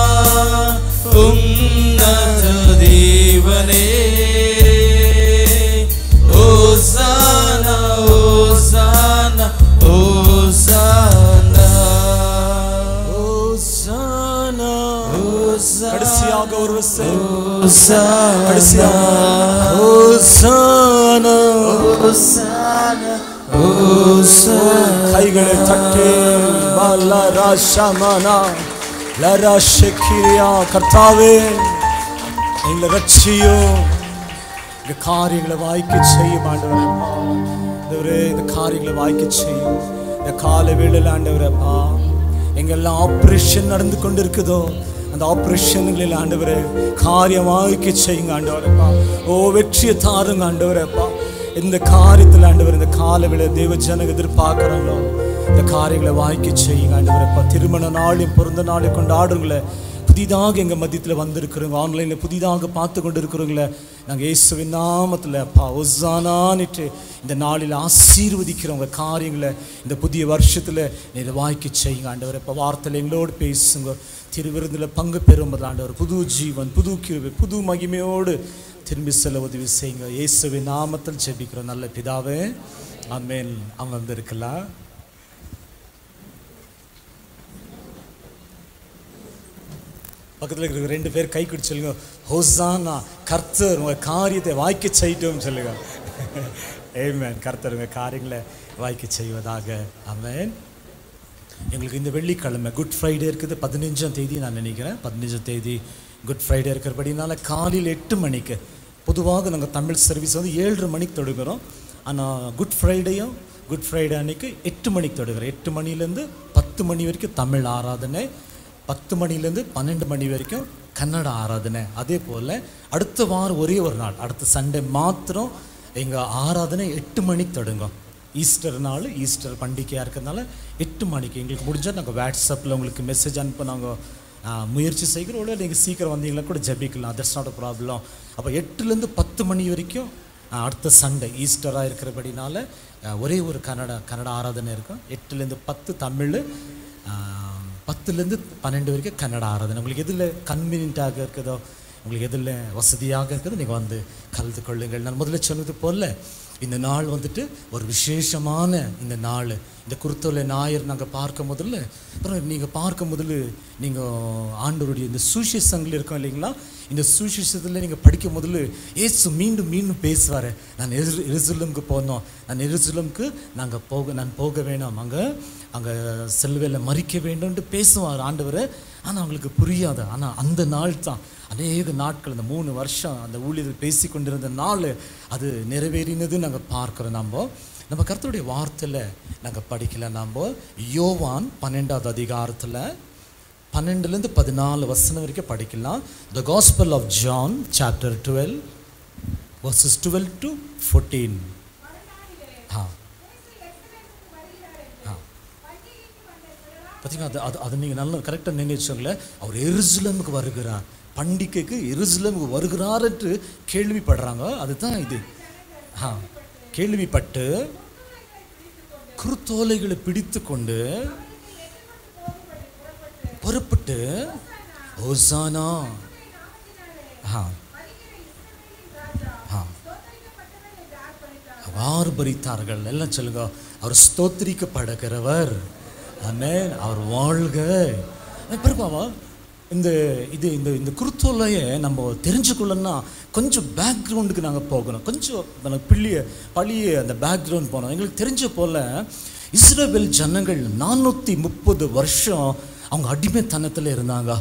உன்னத தேவனே ஓசானா ஓசானா ஓசானா ஓசானா கடைசியாக ஒரு விசை ஓசானா கடைசியாக ஓசானா ஓசானா ஓசானா கைகளை தட்டி பலரா ஷமனா லரா ஷெக்கிரியா கர்த்தாவே எங்களை ரட்சியும் இந்த காரியங்களை வாய்க்க செய்யும் ஆண்டவரே ஆண்டவரே இந்த காரியங்களை வாய்க்க செய்யும் இந்த கால வேளையில் ஆண்டவரப்பா எங்கெல்லாம் ஆப்ரேஷன் நடந்து கொண்டு இருக்குதோ அந்த ஆப்ரேஷன்களில் ஆண்டவரே காரியம் வாய்க்க செய்யுங்க ஆண்டவரப்பா ஓ வெற்றியை தாருங்க ஆண்டவரப்பா இந்த காரியத்தில் ஆண்டவர் இந்த கால வேளை தேவ ஜனங்க எதிர்பார்க்குறாங்களோ இந்த காரியங்களை வாய்க்க செய்யுங்க ஆண்டவரப்பா திருமண நாளையும் பிறந்த நாளையும் கொண்டாடுங்களே புதிதாக எங்கள் மத்தியத்தில் வந்திருக்கிறவங்க ஆன்லைனில் புதிதாக பார்த்து கொண்டு இருக்கிறவங்கள நாங்கள் இயேசுவின் நாமத்தில் அப்பா ஒசானான்ட்டு இந்த நாளில் ஆசீர்வதிக்கிறவங்க காரியங்களை இந்த புதிய வருஷத்தில் இதை வாய்க்க செய்யுங்க ஆண்டவர் இப்போ வார்த்தையில் எங்களோடு பேசுங்க திருவிருந்தில் பங்கு பெறும்போது ஆண்டவர் புது ஜீவன் புது கிருபை புது மகிமையோடு திரும்பி செல்ல உதவி செய்யுங்க இயேசுவின் நாமத்தில் ஜெபிக்கிறோம் நல்ல பிதாவே ஆமென் அவங்க வந்திருக்கலாம் பக்கத்தில் இருக்கிற ரெண்டு பேர் கை குடி சொல்லுங்க ஹோசானா கர்த்தர் உங்க காரியத்தை வாய்க்க செய்யட்டும் சொல்லுங்க ஏமேன் கர்த்தர் உங்க காரியங்களை வாய்க்க செய்வதாக ஆமென் எங்களுக்கு இந்த வெள்ளிக்கிழமை குட் ஃப்ரைடே இருக்குது பதினஞ்சாம் தேதி நான் நினைக்கிறேன் பதினஞ்சாம் தேதி குட் ஃப்ரைடே இருக்கிறபடினால காலையில் எட்டு மணிக்கு பொதுவாக நாங்கள் தமிழ் சர்வீஸ் வந்து ஏழரை மணிக்கு தொடங்குறோம் ஆனால் குட் ஃப்ரைடேயும் குட் ஃப்ரைடே அன்னைக்கு எட்டு மணிக்கு தொடங்குறோம் எட்டு மணிலேருந்து பத்து மணி வரைக்கும் தமிழ் ஆராதனை பத்து மணிலேருந்து பன்னெண்டு மணி வரைக்கும் கன்னட ஆராதனை அதே போல் அடுத்த வாரம் ஒரே ஒரு நாள் அடுத்த சண்டே மாத்திரம் எங்கள் ஆராதனை எட்டு மணிக்கு தொடங்கும் ஈஸ்டர் நாள் ஈஸ்டர் பண்டிகையாக இருக்கிறதுனால எட்டு மணிக்கு எங்களுக்கு முடிஞ்சால் நாங்கள் வாட்ஸ்அப்பில் உங்களுக்கு மெசேஜ் அனுப்ப நாங்கள் முயற்சி செய்கிறோம் இல்லை நீங்கள் சீக்கிரம் வந்தீங்களா கூட ஜெபிக்கலாம் தட்ஸ் நாட் அ ப்ராப்ளம் அப்போ எட்டுலேருந்து பத்து மணி வரைக்கும் ஆ, அடுத்த சண்டே ஈஸ்டராக இருக்கிறபடினால ஆ, ஒரே ஒரு கன்னட கன்னட ஆராதனை இருக்கும் எட்டுலேருந்து பத்து தமிழ் ஆ, பத்துலேருந்து பன்னெண்டு வரைக்கும் கன்னட ஆராதனை உங்களுக்கு எதில் கன்வீனியண்ட்டாக இருக்குதோ உங்களுக்கு எதில் வசதியாக இருக்குதோ நீங்கள் வந்து கலந்து கொள்ளுங்கள் நான் முதல்ல சொன்னது போல் இந்த நாள் வந்துட்டு ஒரு விசேஷமான இந்த நாள் இந்த குருத்தோலை ஞாயிறு நாங்கள் பார்க்க முதல்ல அப்புறம் நீங்கள் பார்க்க முதல்ல நீங்கள் ஆண்டவருடைய இந்த சுவிசேஷங்கள் இருக்கோம் இல்லைங்களா இந்த சுவிசேஷத்தில் நீங்கள் படிக்கும் முதல்ல ஏசு மீண்டும் மீண்டும் பேசுவார் நான் எரு எருசலமுக்கு போனோம் நான் எருசலமுக்கு நாங்கள் போக நான் போக வேணாம் அங்கே அங்கே செல்வையில் மறிக்க வேண்டும்னு பேசுவார் ஆண்டவர் ஆனால் அவங்களுக்கு புரியாது ஆனால் அந்த நாள் தான் அநேக நாட்கள் அந்த மூணு வருஷம் அந்த ஊழியர்கள் பேசி கொண்டிருந்த நாள் அது நிறைவேறினது நாங்கள் பார்க்குறோம் நம்ம நம்ம கர்த்தருடைய வார்த்தையில் நாங்கள் படிக்கல நம்ம யோவான் பன்னெண்டாவது அதிகாரத்தில் பன்னெண்டுலேருந்து பதினாலு வசனம் வரைக்கும் படிக்கலாம் the gospel of John chapter twelve verses twelve to fourteen ஆ ஆ பார்த்தீங்கன்னா அது அது அது நீங்கள் நல்லா கரெக்டாக நினைச்சோங்களே அவர் எருசலேமுக்கு வருகிறார் பண்டிகைக்கு எருசலேமுக்கு வருகிறார் என்று கேள்விப்படுறாங்க அதுதான் இது ஆ கேள்விப்பட்டு குருத்தோலைகளை பிடித்து கொண்டு புறப்பட்டு ஓசானா ஆ ஆ ஆர்ப்பரித்தார்கள் எல்லாம் சொல்லுங்க அவர் ஸ்தோத்திரிக்கப்படுகிறவர் ஆமென் அவர் வாழ்க பிறப்பாவா இந்த இது இந்த இந்த குருத்தோலையை நம்ம தெரிஞ்சுக்கொள்ளணும்னா கொஞ்சம் பேக்ரவுண்டுக்கு நாங்கள் போகணும் கொஞ்சம் எனக்கு பிள்ளைய பழிய அந்த பேக்ரவுண்ட் போனோம் எங்களுக்கு தெரிஞ்ச போல இஸ்ரேல் ஜனங்கள் நானூற்றி முப்பது வருஷம் அவங்க அடிமைத்தனத்தில் இருந்தாங்க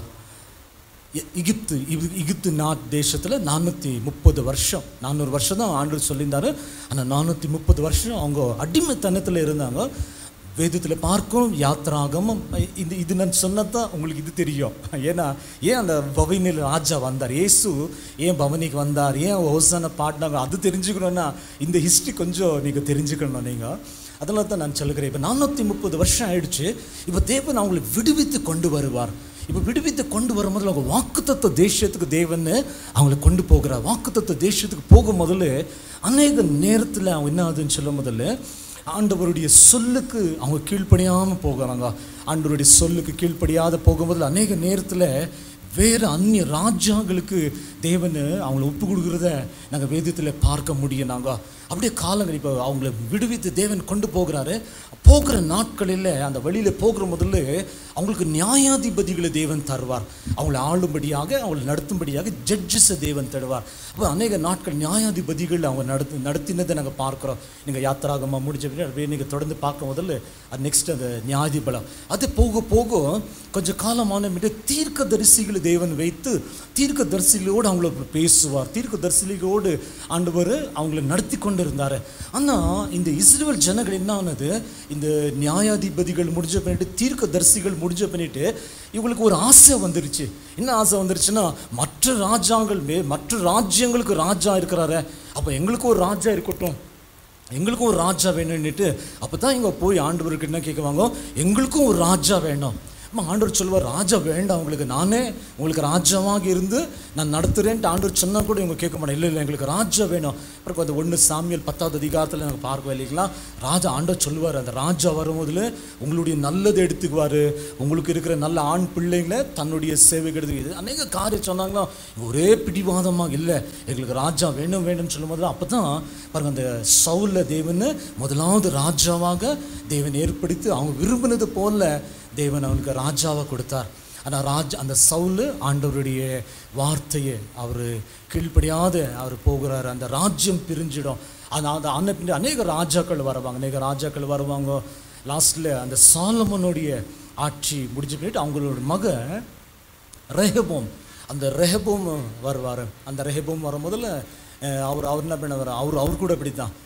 எ- எகிப்து இகு- எகிப்து நாட் தேசத்தில் நானூற்றி முப்பது வருஷம் நானூறு வருஷம் தான் ஆண்டு சொல்லியிருந்தாரு ஆனால் நானூற்றி முப்பது வருஷம் அவங்க அடிமைத்தனத்தில் இருந்தாங்க வேதத்தில் பார்க்கும் யாத்ராகமும் இது இது நான் சொன்னதான் உங்களுக்கு இது தெரியும் ஏன்னா ஏன் அந்த பவனியில் ராஜா வந்தார் இயேசு ஏன் பவனிக்கு வந்தார் ஏன் ஓசான பாடினாங்க அது தெரிஞ்சுக்கணும்னா இந்த ஹிஸ்ட்ரி கொஞ்சம் நீங்கள் தெரிஞ்சுக்கணும் நீங்கள் அதனால தான் நான் சொல்லுகிறேன் இப்போ நானூற்றி முப்பது வருஷம் ஆயிடுச்சு இப்போ தேவன் அவங்களை விடுவித்து கொண்டு வருவார் இப்போ விடுவித்து கொண்டு வரும் முதல்ல அவங்க வாக்குத்தத்த தேசத்துக்கு தேவன் அவங்களை கொண்டு போகிறார் வாக்குத்தத்த தேசத்துக்கு போகும் முதல்ல அநேக நேரத்தில் அவங்க என்ன ஆகுதுன்னு சொல்லும் முதல்ல ஆண்டவருடைய சொல்லுக்கு அவங்க கீழ்ப்படியாமல் போகிறாங்க ஆண்டவருடைய சொல்லுக்கு கீழ்ப்படியாத போகும்போது அநேக நேரத்தில் வேறு அந்நிய ராஜாக்களுக்கு தேவன் அவங்கள ஒப்பு கொடுக்குறத நாங்கள் வேதத்தில் பார்க்க முடியும் நாங்கள் அப்படியே காலங்கள் இப்போ அவங்கள விடுவித்து தேவன் கொண்டு போகிறாரு போகிற நாட்களில் அந்த வழியில் போகிற முதல்ல அவங்களுக்கு நியாயாதிபதிகளை தேவன் தருவார் அவங்கள ஆளும்படியாக அவங்களை நடத்தும்படியாக ஜட்ஜஸை தேவன் தருவார் அப்போ அநேக நாட்கள் நியாயாதிபதிகள் அவங்க நடத்து நடத்தினதை நாங்கள் பார்க்குறோம் நீங்கள் யாத்திராகமாக முடிஞ்ச பின்னாடி அப்படியே நீங்கள் தொடர்ந்து பார்க்க முதல்ல அது நெக்ஸ்ட் அந்த நியாயாதிபலம் அது போக போக கொஞ்சம் காலமான மிக தீர்க்க தரிசிகளை தேவன் வைத்து தீர்க்க தரிசிகளோடு அவங்கள பேசுவார் தீர்க்க தரிசிகளோடு ஆண்டவர் அவங்கள நடத்தி கொண்டு இருந்தார் ஆனால் இந்த இஸ்ரேல் ஜனங்கள் என்ன ஆனது இந்த நியாயாதிபதிகள் முடிஞ்ச பண்ணிட்டு தீர்க்க தரிசிகள் முடிஞ்ச பண்ணிட்டு இவங்களுக்கு ஒரு ஆசை வந்துருச்சு என்ன ஆசை வந்துருச்சுன்னா மற்ற ராஜாங்கள் மே மற்ற ராஜ்யங்களுக்கு ராஜா இருக்கிறாரு அப்போ எங்களுக்கும் ஒரு ராஜா இருக்கட்டும் எங்களுக்கும் ஒரு ராஜா வேணும்னுட்டு அப்போ தான் இங்கே போய் ஆண்டவருக்கு என்ன கேட்குவாங்க எங்களுக்கும் ஒரு ராஜா வேணும் அம்மா ஆண்டவர் சொல்லுவார் ராஜா வேண்டாம் உங்களுக்கு நானே உங்களுக்கு ராஜாவாக இருந்து நான் நடத்துகிறேன்ட்டு ஆண்டவர் சொன்னால் கூட இவங்க கேட்க மாட்டேன் இல்லை இல்லை எங்களுக்கு ராஜா வேணும் அப்புறம் அந்த ஒன்று சாமியல் பத்தாவது அதிகாரத்தில் நாங்கள் பார்க்கவே இல்லைங்களா ராஜா ஆண்டவர் சொல்லுவார் அந்த ராஜா வரும்போதில் உங்களுடைய நல்லது எடுத்துக்குவார் உங்களுக்கு இருக்கிற நல்ல ஆண் பிள்ளைங்களை தன்னுடைய சேவைக்கு எடுத்து அநேக காரியம் சொன்னாங்களா ஒரே பிடிவாதமாக இல்லை எங்களுக்கு ராஜா வேணும் வேணும்னு சொல்லும்போது அப்போ தான் பாருங்க அந்த சவுல தேவன் முதலாவது ராஜாவாக தேவன் ஏற்படுத்தி அவங்க விரும்பினது போல தேவன் அவனுக்கு ராஜாவை கொடுத்தார் ஆனால் ராஜ் அந்த சவுல் ஆண்டவருடைய வார்த்தையை அவர் கீழ்ப்படியாத அவர் போகிறார் அந்த ராஜ்யம் பிரிஞ்சிடும் அந்த அந்த அன்ன பின்னாடி அநேக ராஜாக்கள் வருவாங்க அநேக ராஜாக்கள் வருவாங்க லாஸ்ட்டில் அந்த சாலமனுடைய ஆட்சி முடிஞ்ச பின்னாடி அவங்களோட மக ரெஹபோம் அந்த ரெஹபோம் வருவார் அந்த ரெஹபோம் வரும் முதல்ல அஹ், அவர் அவர் என்ன பண்ண அவர் அவர் கூட இப்படி தான்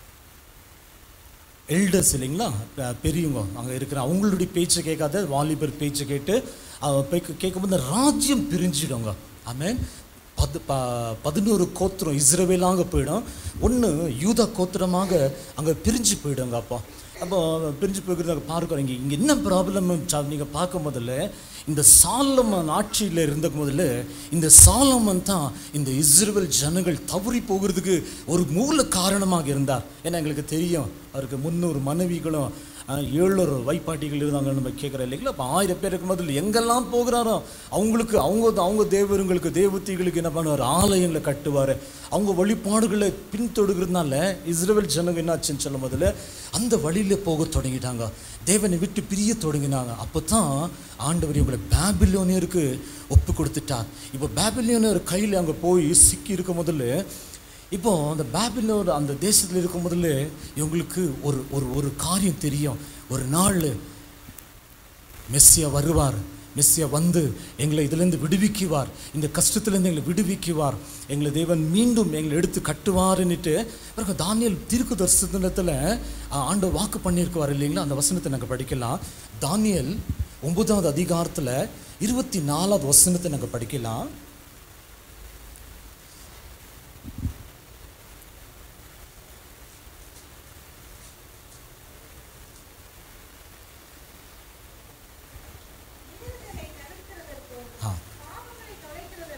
எல்டர்ஸ் இல்லைங்களா பெ- பெரியவங்க அங்கே இருக்கிற அவங்களுடைய பேச்சை கேட்காத வாலிபர் பேச்சை கேட்டு அவ போய் கேட்கும்போது இந்த ராஜ்யம் பிரிஞ்சிடுங்க ஆமென் பது ப பதினோரு கோத்திரம் இஸ்ரவேலாக போயிடும் ஒன்று யூதா கோத்திரமாக அங்கே பிரிஞ்சு போயிடுங்க அப்போ அப்போ பிரிஞ்சு போய்க்கிறத பார்க்குறோம் இங்கே இங்கே என்ன ப்ராப்ளம் நீங்கள் பார்க்கும் முதல்ல இந்த சாலமன் ஆட்சியில் இருந்த முதல்ல இந்த சாலமன் தான் இந்த இஸ்ரேல் ஜனங்கள் தவறி போகிறதுக்கு ஒரு மூல காரணமாக இருந்தார் ஏன்னா எங்களுக்கு தெரியும் அவருக்கு முந்நூறு மனைவிகளும் அஹ், ஏழுநூறு வைப்பாட்டிகள் இருந்தாங்க நம்ம கேட்குறோம் இல்லைங்களா அப்போ ஆயிரம் பேர் இருக்கும் முதல்ல எங்கெல்லாம் போகிறாரோ அவங்களுக்கு அவங்க அவங்க தேவருங்களுக்கு தேவத்திகளுக்கு என்ன பண்ணுவார் ஆலயங்களை கட்டுவார் அவங்க வழிபாடுகளை பின்தொடர்கிறதுனால இஸ்ரேல் ஜனங்க என்னாச்சுன்னு சொல்லும் முதல்ல அந்த வழியில் போக தொடங்கிட்டாங்க தேவனை விட்டு பிரிய தொடங்கினாங்க அப்போ தான் ஆண்டவர் இவங்களை பேபிலோனியருக்கு ஒப்பு கொடுத்துட்டார் இப்போ பேபிலோனியர் கையில் அங்கே போய் சிக்கி இருக்க முதல்ல இப்போ அந்த பேபிலோன் அந்த தேசத்தில் இருக்கும் முதல்ல இவங்களுக்கு ஒரு ஒரு ஒரு காரியம் தெரியும் ஒரு நாள் மெஸ்ஸியா வருவார் மெஸ்ஸியா வந்து எங்களை இதிலேருந்து விடுவிக்குவார் இந்த கஷ்டத்திலேருந்து எங்களை விடுவிக்குவார் எங்களை தேவன் மீண்டும் எங்களை எடுத்து கட்டுவாருன்னுட்டு பிறகு தானியல் தீர்க்கு தரிசனத்தில் ஆண்டு வாக்கு பண்ணியிருக்குவார் இல்லைங்களா அந்த வசனத்தை நாங்கள் படிக்கலாம் தானியல் ஒன்பதாவது அதிகாரத்தில் இருபத்தி நாலாவது வசனத்தை நாங்கள் படிக்கலாம்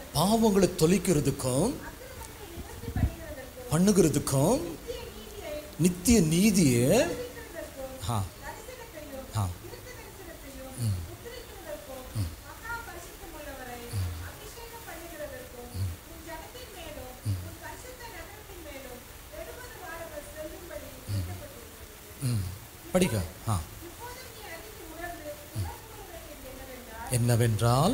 பாவங்களை தொலைக்கிறதுக்கும் பண்ணுகிறதுக்கும் நித்திய நீதியை ஆ ஆ ம் படிக்க ஆ என்னவென்றால்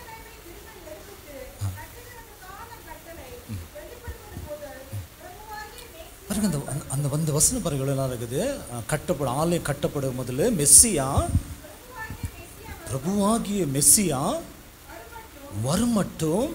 பாருங்க அந்த அந்த- அந்த வந்த வசன பாருங்கள் எல்லாம் இருக்குது அஹ், கட்டப்படும் ஆலயம் கட்டப்படும் முதல்ல மெஸ்ஸியா பிரபுவாகிய மெஸ்ஸியா வருமட்டும்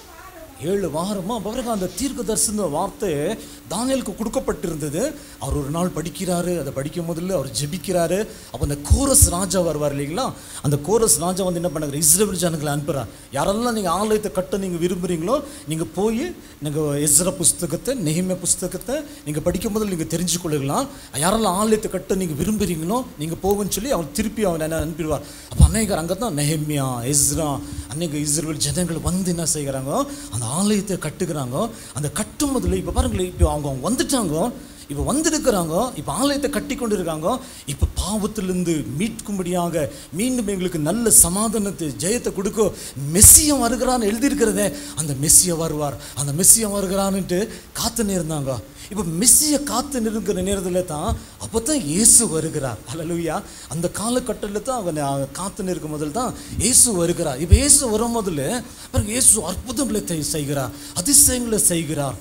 ஏழு வாரமா பாருங்க அந்த தீர்க்க தரிசன வார்த்தை தானியலுக்கு கொடுக்கப்பட்டிருந்தது அவர் ஒரு நாள் படிக்கிறாரு அதை படிக்கும் முதல்ல அவர் ஜெபிக்கிறாரு அப்போ அந்த கோரஸ் ராஜா வருவார் இல்லைங்களா அந்த கோரஸ் ராஜா வந்து என்ன பண்ணுறாரு இஸ்ரேல் ஜனங்களை அனுப்புகிறார் யாரெல்லாம் நீங்கள் ஆலயத்தை கட்ட நீங்கள் விரும்புகிறீங்களோ நீங்கள் போய் நீங்கள் எஸ்ர புஸ்தகத்தை நெகிம புஸ்தகத்தை நீங்கள் படிக்கும் முதல்ல நீங்கள் தெரிஞ்சு கொள்ளலாம் யாரெல்லாம் ஆலயத்தை கட்ட நீங்கள் விரும்புகிறீங்களோ நீங்கள் போகுன்னு சொல்லி அவர் திருப்பி அவன் என்ன அனுப்பிடுவார் அப்போ அநேகர் அங்கே தான் நெஹெமியா எஸ்ரா அநேக இஸ்ரேல் ஜனங்கள் வந்து என்ன செய்கிறாங்க அந்த ஆலயத்தை கட்டுகிறாங்க அந்த கட்டும் முதல்ல இப்போ பாருங்களேன் இப்போ அவங்க அவங்க வந்துட்டாங்க இப்போ வந்திருக்கிறாங்க இப்போ ஆலயத்தை கட்டி கொண்டு இருக்காங்க இப்போ பாவத்திலிருந்து மீட்கும்படியாக மீண்டும் எங்களுக்கு நல்ல சமாதானத்தை ஜெயத்தை கொடுக்க மெஸ்ஸியா வருகிறான்னு எழுதியிருக்கிறதே அந்த மெஸ்ஸியா வருவார் அந்த மெஸ்ஸியா வருகிறான்னுட்டு காத்து இருந்தாங்க இப்போ மெஸ்ஸியை காத்து நிற்கிற நேரத்தில் தான் அப்போ தான் இயேசு வருகிறார் அல்லலுயா அந்த காலகட்டத்தில் தான் அவன் அவன் காத்து நிற்கும் முதல் தான் இயேசு வருகிறார் இப்போ இயேசு வரும் முதல்ல பாருங்க இயேசு அற்புதங்களை தெ- செய்கிறார் அதிசயங்களை செய்கிறார்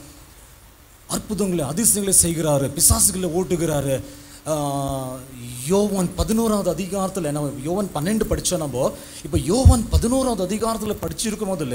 அற்புதங்களை அதிசயங்களை செய்கிறாரு பிசாசுகளை ஓட்டுகிறாரு ஆஹ், யோவான் பதினோராவது அதிகாரத்தில் நம்ம யோவான் பன்னெண்டு படித்தோம் நம்ம இப்போ யோவான் பதினோராவது அதிகாரத்தில் படிச்சிருக்கும் முதல்ல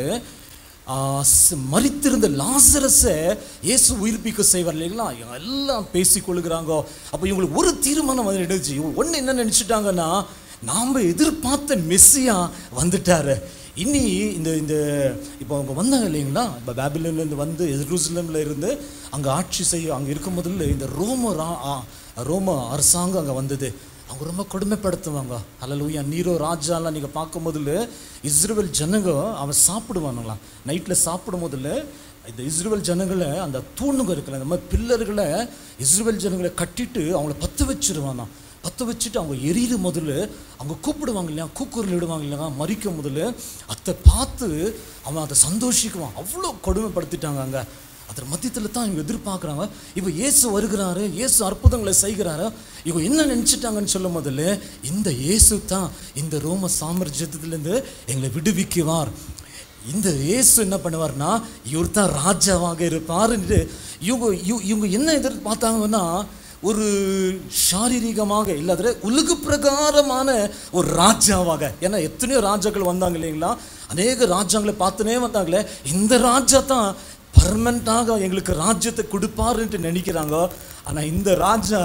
ஆஹ், ஸ்- மரித்திருந்த லாசரஸை இயேசு உயிர்ப்பிக்க செய்வார் இல்லைங்களா இவங்க எல்லாம் பேசிக்கொள்ளுகிறாங்க அப்போ இவங்களுக்கு ஒரு தீர்மானம் வந்து எடுச்சு ஒன்று என்ன நினச்சிட்டாங்கன்னா நாம் எதிர்பார்த்த மெஸ்ஸியா வந்துட்டாரு இனி இந்த இந்த இப்போ அவங்க வந்தாங்க இல்லைங்களா இப்போ பேபிலன்லேருந்து வந்து எருசலேமில் இருந்து அங்கே ஆட்சி செய்ய அங்கே இருக்கும் முதல்ல இந்த ரோம ரா ஆ, ரோம அரசாங்கம் அங்கே வந்தது அவங்க ரொம்ப கொடுமைப்படுத்துவாங்க அல்லலூயா நீரோ ராஜாலாம் நீங்கள் பார்க்கும் முதல்ல இஸ்ரேல் ஜனங்க அவன் சாப்பிடுவானுங்களாம் நைட்டில் சாப்பிடும் முதல்ல இந்த இஸ்ரேல் ஜனங்களை அந்த தூணுங்க இருக்குல்ல இந்த மாதிரி பில்லர்களை இஸ்ரேல் ஜனங்களை கட்டிட்டு அவங்கள பற்ற வச்சிருவானா பற்ற வச்சுட்டு அவங்க எரியிற முதல்ல அவங்க கூப்பிடுவாங்க இல்லையா கூக்குரல் இடுவாங்க இல்லையா மறிக்க முதல்ல அதை பார்த்து அவன் அதை சந்தோஷிக்குவான் அவ்வளோ கொடுமைப்படுத்திட்டாங்க அங்கே அதில் மத்தியத்தில் தான் இவங்க எதிர்பார்க்குறாங்க இப்போ இயேசு வருகிறாரு இயேசு அற்புதங்களை செய்கிறாரு இவங்க என்ன நினச்சிட்டாங்கன்னு சொல்லும் முதல்ல இந்த இயேசு தான் இந்த ரோம சாம்ராஜ்யத்திலேருந்து எங்களை விடுவிக்குவார் இந்த இயேசு என்ன பண்ணுவார்னா இவர் தான் ராஜாவாக இருப்பார்ன்ட்டு இவங்க இவ- இவங்க என்ன எதிர்பார்த்தாங்கன்னா ஒரு சாரீரிகமாக இல்லாத உலக பிரகாரமான ஒரு ராஜாவாக ஏன்னா எத்தனையோ ராஜாக்கள் வந்தாங்க இல்லைங்களா அநேக ராஜாங்களை பார்த்துனே வந்தாங்களே இந்த ராஜா தான் பர்மனண்டாக எங்களுக்கு ராஜ்யத்தை கொடுப்பாருன்ட்டு நினைக்கிறாங்க ஆனால் இந்த ராஜா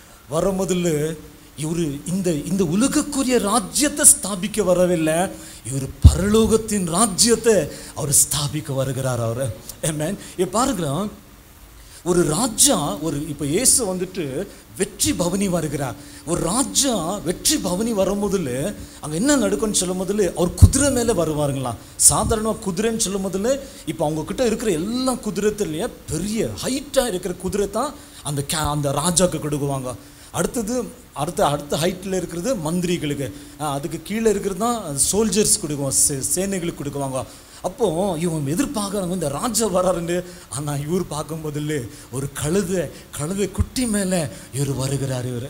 வர முதல்ல இவர் இந்த இந்த உலகக்குரிய ராஜ்யத்தை ஸ்தாபிக்க வரவில்லை இவர் பரலோகத்தின் ராஜ்யத்தை அவர் ஸ்தாபிக்க வருகிறார் அவர் ஏமேன் இப்போ பாருங்களேன் ஒரு ராஜா ஒரு இப்போ இயேசு வந்துட்டு வெற்றி பவனி வருகிறார் ஒரு ராஜா வெற்றி பவனி வரும் முதல்ல அங்கே என்ன நடக்கும்னு சொல்லும் முதல்ல அவர் குதிரை மேலே வருவாருங்களாம் சாதாரணமாக குதிரைன்னு சொல்லும் முதல்ல இப்போ அவங்க கிட்ட இருக்கிற எல்லா குதிரத்துலேயே பெரிய ஹைட்டாக இருக்கிற குதிரை தான் அந்த கே அந்த ராஜாக்கு கொடுக்குவாங்க அடுத்தது அடுத்த அடுத்த ஹைட்டில் இருக்கிறது மந்திரிகளுக்கு ஆஹ் அதுக்கு கீழே இருக்கிறது தான் சோல்ஜர்ஸ் கொடுக்குவாங்க சே- சேனைகளுக்கு கொடுக்குவாங்க அப்போ இவன் எதிர்பார்க்குறாங்க இந்த ராஜா வராருன்னு ஆனால் இவர் பார்க்கும்போதில்ல ஒரு கழுதை கழுதை குட்டி மேலே இவர் வருகிறார் இவர்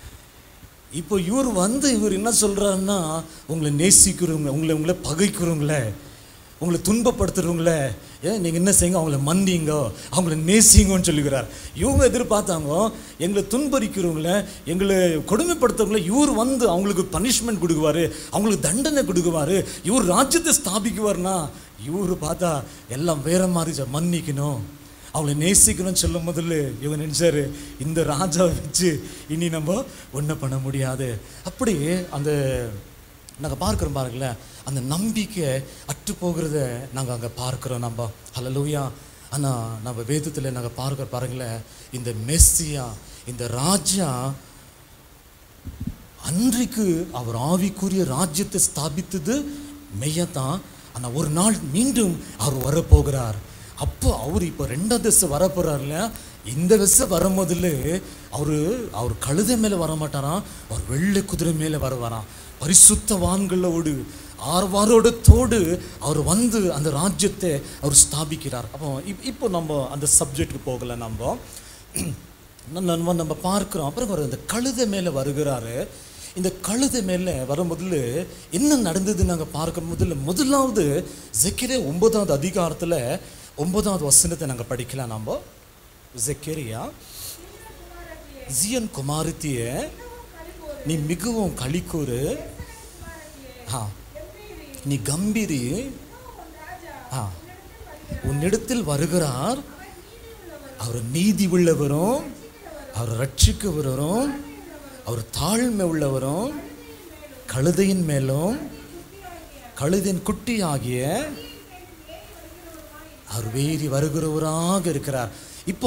இப்போ இவர் வந்து இவர் என்ன சொல்றாருன்னா உங்களை நேசிக்கிறவங்க உங்களை உங்களை பகைக்கிறவங்களே உங்களை துன்பப்படுத்துறவங்களே ஏன் நீங்கள் என்ன செய்யுங்க அவங்கள மன்னிங்க அவங்கள நேசிங்கன்னு சொல்லுகிறார் இவங்க எதிர்பார்த்தாங்க எங்களை துன்பரிக்கிறவங்கள எங்களை கொடுமைப்படுத்துறவங்கள இவர் வந்து அவங்களுக்கு பனிஷ்மெண்ட் கொடுக்குவாரு அவங்களுக்கு தண்டனை கொடுக்குவாரு இவர் ராஜ்யத்தை ஸ்தாபிக்குவார்னா இவர் பார்த்தா எல்லாம் வேற மாதிரி ஜ- மன்னிக்கணும் அவளை நேசிக்கணும்னு சொல்லும் முதல்ல இவங்க நினைச்சாரு இந்த ராஜாவை வச்சு இனி நம்ம ஒன்றும் பண்ண முடியாது அப்படி அந்த நாங்கள் பார்க்குறோம் பாருங்களேன் அந்த நம்பிக்கை அற்று போகிறத நாங்கள் அங்கே பார்க்குறோம் நம்ம ஹலலூயா ஆனால் நம்ம வேதத்தில் நாங்கள் பார்க்குற பாருங்களேன் இந்த மெஸ்ஸியா இந்த ராஜா அன்றைக்கு அவர் ஆவிக்குரிய ராஜ்யத்தை ஸ்தாபித்தது மெய்யத்தான் ஆனால் ஒரு நாள் மீண்டும் அவர் வரப்போகிறார் அப்போ அவர் இப்போ ரெண்டாவது திசை வரப்போறார் இல்லையா இந்த திசை வரும்போதில் அவர் அவர் கழுதை மேலே வர மாட்டாராம் அவர் வெள்ளை குதிரை மேலே வருவாராம் பரிசுத்தவான்களோடு ஆர்வாரோட தோடு அவர் வந்து அந்த ராஜ்யத்தை அவர் ஸ்தாபிக்கிறார் அப்போ இப் இப்போ நம்ம அந்த சப்ஜெக்ட்டுக்கு போகல நம்ம நம்ம நம்ம பார்க்குறோம் அப்புறம் அவர் அந்த கழுதை மேலே வருகிறாரு இந்த கழுதை மேலே வர முதல்ல என்ன நடந்தது நாங்கள் பார்க்க முதல்ல முதலாவது ஜெக்கிரே ஒன்பதாவது அதிகாரத்தில் ஒன்பதாவது வசனத்தை நாங்கள் படிக்கலாம் நம்ம ஜெக்கேரியா ஜியன் குமாரத்திய நீ மிகவும் களிக்கூறு ஆ நீ கம்பீரி ஆ உன்னிடத்தில் வருகிறார் அவர் நீதி உள்ளவரும் அவர் ரட்சிக்கவரும் அவர் தாழ்மை உள்ளவரும் கழுதையின் மேலும் கழுதையின் குட்டி ஆகிய அவர் வேறி வருகிறவராக இருக்கிறார் இப்போ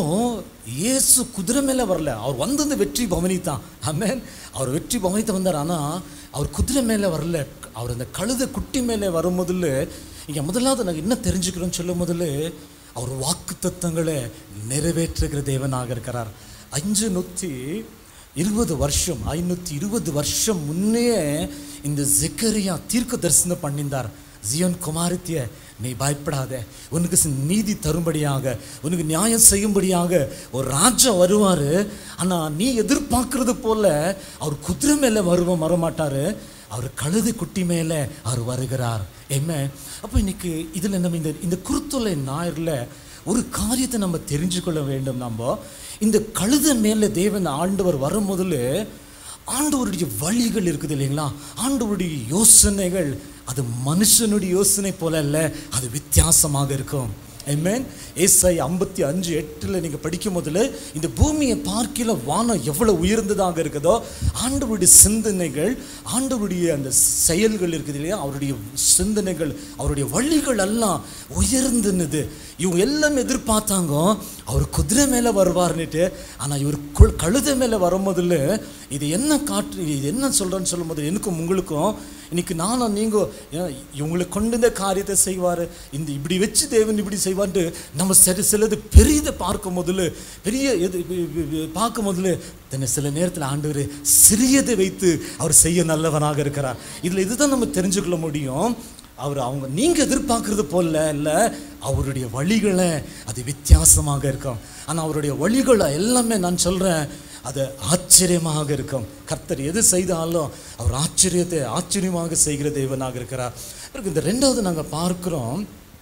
இயேசு குதிரை மேலே வரல அவர் வந்தது வெற்றி பவனி தான் ஆமென் அவர் வெற்றி பவனித்த வந்தார் ஆனால் அவர் குதிரை மேலே வரல அவர் அந்த கழுதை குட்டி மேலே வரும் முதல்ல இங்கே முதலாவது நாங்கள் என்ன தெரிஞ்சுக்கிறோம்னு சொல்லும் முதல்ல அவர் வாக்கு தத்தங்களை நிறைவேற்றுகிற தேவனாக இருக்கிறார் அஞ்சு நூற்றி இருபது வருஷம் ஐநூற்றி இருபது வருஷம் முன்னே இந்த ஜெக்கரியா தீர்க்க தரிசனம் பண்ணியிருந்தார் ஜியோன் குமாரத்திய நீ பயப்படாத உனக்கு சி- நீதி தரும்படியாக உனக்கு நியாயம் செய்யும்படியாக ஒரு ராஜா வருவார் ஆனால் நீ எதிர்பார்க்கறது போல அவர் குதிரை மேலே வருவ வரமாட்டார் அவர் கழுதை குட்டி மேலே அவர் வருகிறார் என்ன அப்போ இன்னைக்கு இதில் நம்ம இந்த இந்த குருத்தொலை ஞாயிறில் ஒரு காரியத்தை நம்ம தெரிஞ்சு கொள்ள வேண்டும் நம்ம இந்த கழுதை மேலே தேவன் ஆண்டவர் வரும் முதல்ல ஆண்டவருடைய வழிகள் இருக்குது இல்லைங்களா ஆண்டவருடைய யோசனைகள் அது மனுஷனுடைய யோசனை போல அல்ல அது வித்தியாசமாக இருக்கும் Amen. ஏசாய் ஐம்பத்தி அஞ்சு எட்டில் நீங்கள் படிக்கும் போதில் இந்த பூமியை பார்க்கல வானம் எவ்வளவு உயர்ந்ததாக இருக்குதோ ஆண்டவருடைய சிந்தனைகள் ஆண்டவருடைய அந்த செயல்கள் இருக்குது இல்லையா அவருடைய சிந்தனைகள் அவருடைய வழிகள் எல்லாம் உயர்ந்துன்னுது இவங்க எல்லாம் எதிர்பார்த்தாங்க அவர் குதிரை மேலே வருவார்னுட்டு ஆனால் இவர் கு- கழுதை மேலே வரும்போதில் இது என்ன காட்டு இது என்ன சொல்கிறேன்னு சொல்லும்போது எனக்கும் உங்களுக்கும் இன்னைக்கு நானும் நீங்கள் இவங்களை கொண்டு இந்த காரியத்தை செய்வார் இந்த இப்படி வச்சு தேவன் இப்படி செய்வார்ன்ட்டு நம்ம சரி சிலது பெரியதை பார்க்கும் முதல்ல பெரிய எது வி- வி- வி- பார்க்கும் முதல்ல தன்னை சில நேரத்தில் ஆண்டவர் சிறியதை வைத்து அவர் செய்ய நல்லவனாக இருக்கிறார் இதில் இதுதான் நம்ம தெரிஞ்சுக்கொள்ள முடியும் அவர் அவங்க நீங்கள் எதிர்பார்க்கறது போல இல்லை அவருடைய வழிகளை அது வித்தியாசமாக இருக்கும் ஆனால் அவருடைய வழிகளை எல்லாமே நான் சொல்கிறேன் அது ஆச்சரியமாக இருக்கும் கர்த்தர் எது செய்தாலும் அவர் ஆச்சரியத்தை ஆச்சரியமாக செய்கிற தேவனாக இருக்கிறார் பிறகு இந்த ரெண்டாவது நாங்கள் பார்க்குறோம்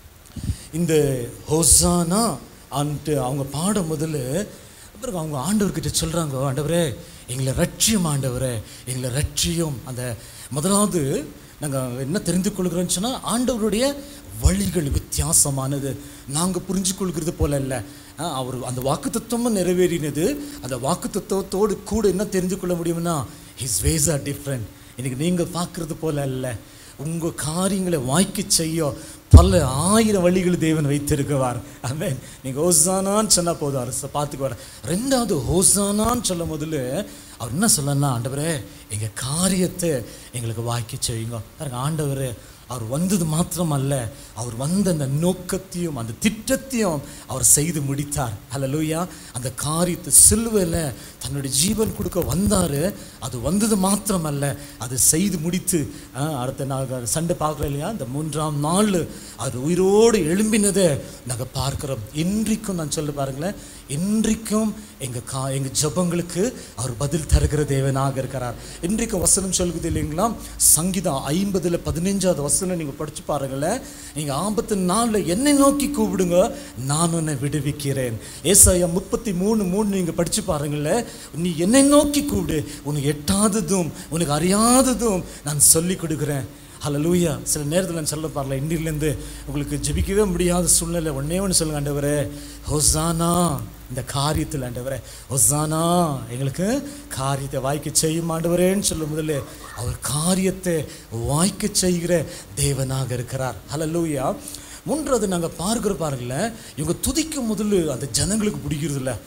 இந்த ஹோசானா அன்ட்டு அவங்க பாடும் முதல்ல பிறகு அவங்க ஆண்டவர்கிட்ட சொல்கிறாங்க ஆண்டவரே எங்களை ரட்சியம் ஆண்டவரே எங்களை ரட்சியம் அந்த முதலாவது நாங்கள் என்ன தெரிந்து கொள்கிறோம்னு சொன்னால் ஆண்டவருடைய வழிகள் வித்தியாசமானது நாங்கள் புரிஞ்சு கொள்கிறது போல இல்லை அவர் அந்த வாக்கு நிறைவேறினது அந்த வாக்கு கூட என்ன தெரிந்து கொள்ள முடியும்னா ஹிஸ் வேஸ் ஆர் டிஃப்ரெண்ட் இன்னைக்கு நீங்கள் பார்க்குறது போல அல்ல உங்கள் காரியங்களை வாய்க்க செய்ய பல ஆயிரம் வழிகள் தேவன் வைத்திருக்குவார் ஆமென் நீங்கள் ஹோசானான்னு சொன்னால் போதும் அரசை பார்த்துக்குவார் ரெண்டாவது ஹோசானான்னு சொல்லும் முதல்ல அவர் என்ன சொல்லணும்னா ஆண்டவரே எங்கள் காரியத்தை எங்களுக்கு வாய்க்க செய்யுங்க பாருங்க ஆண்டவர் அவர் வந்தது மாத்திரம் அல்ல அவர் வந்த அந்த நோக்கத்தையும் அந்த திட்டத்தையும் அவர் செய்து முடித்தார் ஹalleluya அந்த காரியத்தை சிலுவையில் தன்னுடைய ஜீவன் கொடுக்க வந்தார் அது வந்தது மாத்திரம் அல்ல அது செய்து முடித்து ஆ, அடுத்த நாங்கள் சண்டை பார்க்குறோம் இல்லையா இந்த மூன்றாம் நாள் அவர் உயிரோடு எழும்பினதை நாங்கள் பார்க்குறோம் இன்றைக்கும் நான் சொல்ல பாருங்களேன் இன்றைக்கும் எங்கள் கா எங்கள் ஜெபங்களுக்கு அவர் பதில் தருகிற தேவனாக இருக்கிறார் இன்றைக்கும் வசனம் சொல்லுது இல்லைங்களா சங்கீதம் ஐம்பதில் பதினஞ்சாவது வசனம் நீங்கள் படிச்சு பாருங்களேன் நீங்கள் ஆபத்து நாளில் என்னை நோக்கி கூப்பிடுங்க நான் உன்னை விடுவிக்கிறேன் ஏசாயா முப்பத்தி மூணு மூணு நீங்கள் படிச்சு பாருங்களேன் நீ என்னை நோக்கி கூப்பிடு உனக்கு எட்டாததும் உனக்கு அறியாததும் நான் சொல்லி கொடுக்குறேன் ஹalleluya சில நேரத்தில் நான் சொல்ல பாருல இன்றிலேருந்து உங்களுக்கு ஜெபிக்கவே முடியாத சூழ்நிலை ஒன்னே ஒன்று சொல்லுங்க ஆண்டவரே ஹொசானா இந்த காரியத்தில் ஆண்டவரே ஹொசானா எங்களுக்கு காரியத்தை வாய்க்க செய்யும் ஆண்டவரேன்னு சொல்லும் முதல்ல அவர் காரியத்தை வாய்க்க செய்கிற தேவனாக இருக்கிறார் ஹalleluya மூன்றாவது நாங்கள் பார்க்கிற பாருங்களேன் இவங்க துதிக்கும் முதல்ல அந்த ஜனங்களுக்கு பிடிக்கிறது இல்லை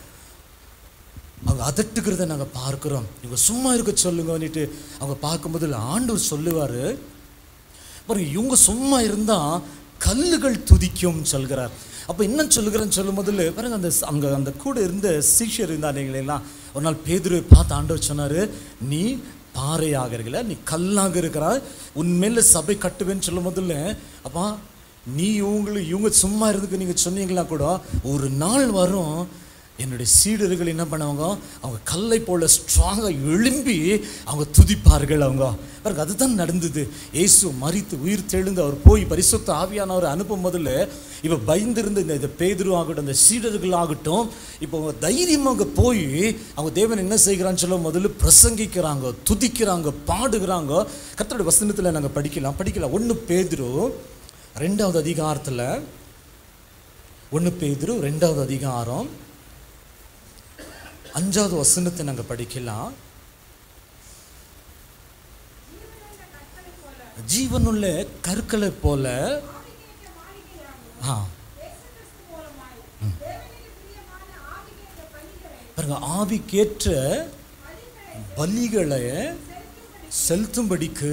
அவங்க அதட்டுக்கிறத நாங்கள் பார்க்குறோம் இவங்க சும்மா இருக்க சொல்லுங்கன்னுட்டு அவங்க பார்க்கும்போது ஆண்டவர் சொல்லுவார் பாருங்க இவங்க சும்மா இருந்தா கல்லுகள் துதிக்கும் சொல்கிறார் அப்போ என்ன சொல்லுகிறேன்னு சொல்லும் முதல்ல பாருங்க அந்த அங்க அந்த கூட இருந்த சீஷர் இருந்தாருங்களே எல்லாம் ஒரு நாள் பேதுருவை பார்த்து ஆண்டவர் சொன்னாரு நீ பாறையாக இருக்கல நீ கல்லாக இருக்கிறாய் உன்மேல சபை கட்டுவேன்னு சொல்லும் முதல்ல அப்பா நீ இவங்களும் இவங்க சும்மா இருந்துக்கு நீங்கள் சொன்னீங்களா கூட ஒரு நாள் வரும் என்னுடைய சீடர்கள் என்ன பண்ணுவாங்க அவங்க கல்லை போல ஸ்ட்ராங்காக எழும்பி அவங்க துதிப்பார்கள் அவங்க பாருங்க அதுதான் நடந்தது இயேசு மறித்து உயிர் தெழுந்து அவர் போய் பரிசுத்த ஆவியானவர் அனுப்பும் முதல்ல இப்போ பயந்திருந்த இந்த இந்த பேதுரு ஆகட்டும் இந்த சீடர்கள் ஆகட்டும் இப்போ அவங்க தைரியமாக போய் அவங்க தேவன் என்ன செய்கிறான்னு சொல்ல முதல்ல பிரசங்கிக்கிறாங்க துதிக்கிறாங்க பாடுகிறாங்க கர்த்தருடைய வசனத்தில் நாங்கள் படிக்கலாம் படிக்கலாம் ஒன்று பேதுரு ரெண்டாவது அதிகாரத்தில் ஒன்று பேதுரு ரெண்டாவது அதிகாரம் அஞ்சாவது வசனத்தை நாங்கள் படிக்கலாம் ஜீவனுள்ள கற்களை போல ஆ பாருங்க ஆவிக்கேற்ற பலிகளை செலுத்தும்படிக்கு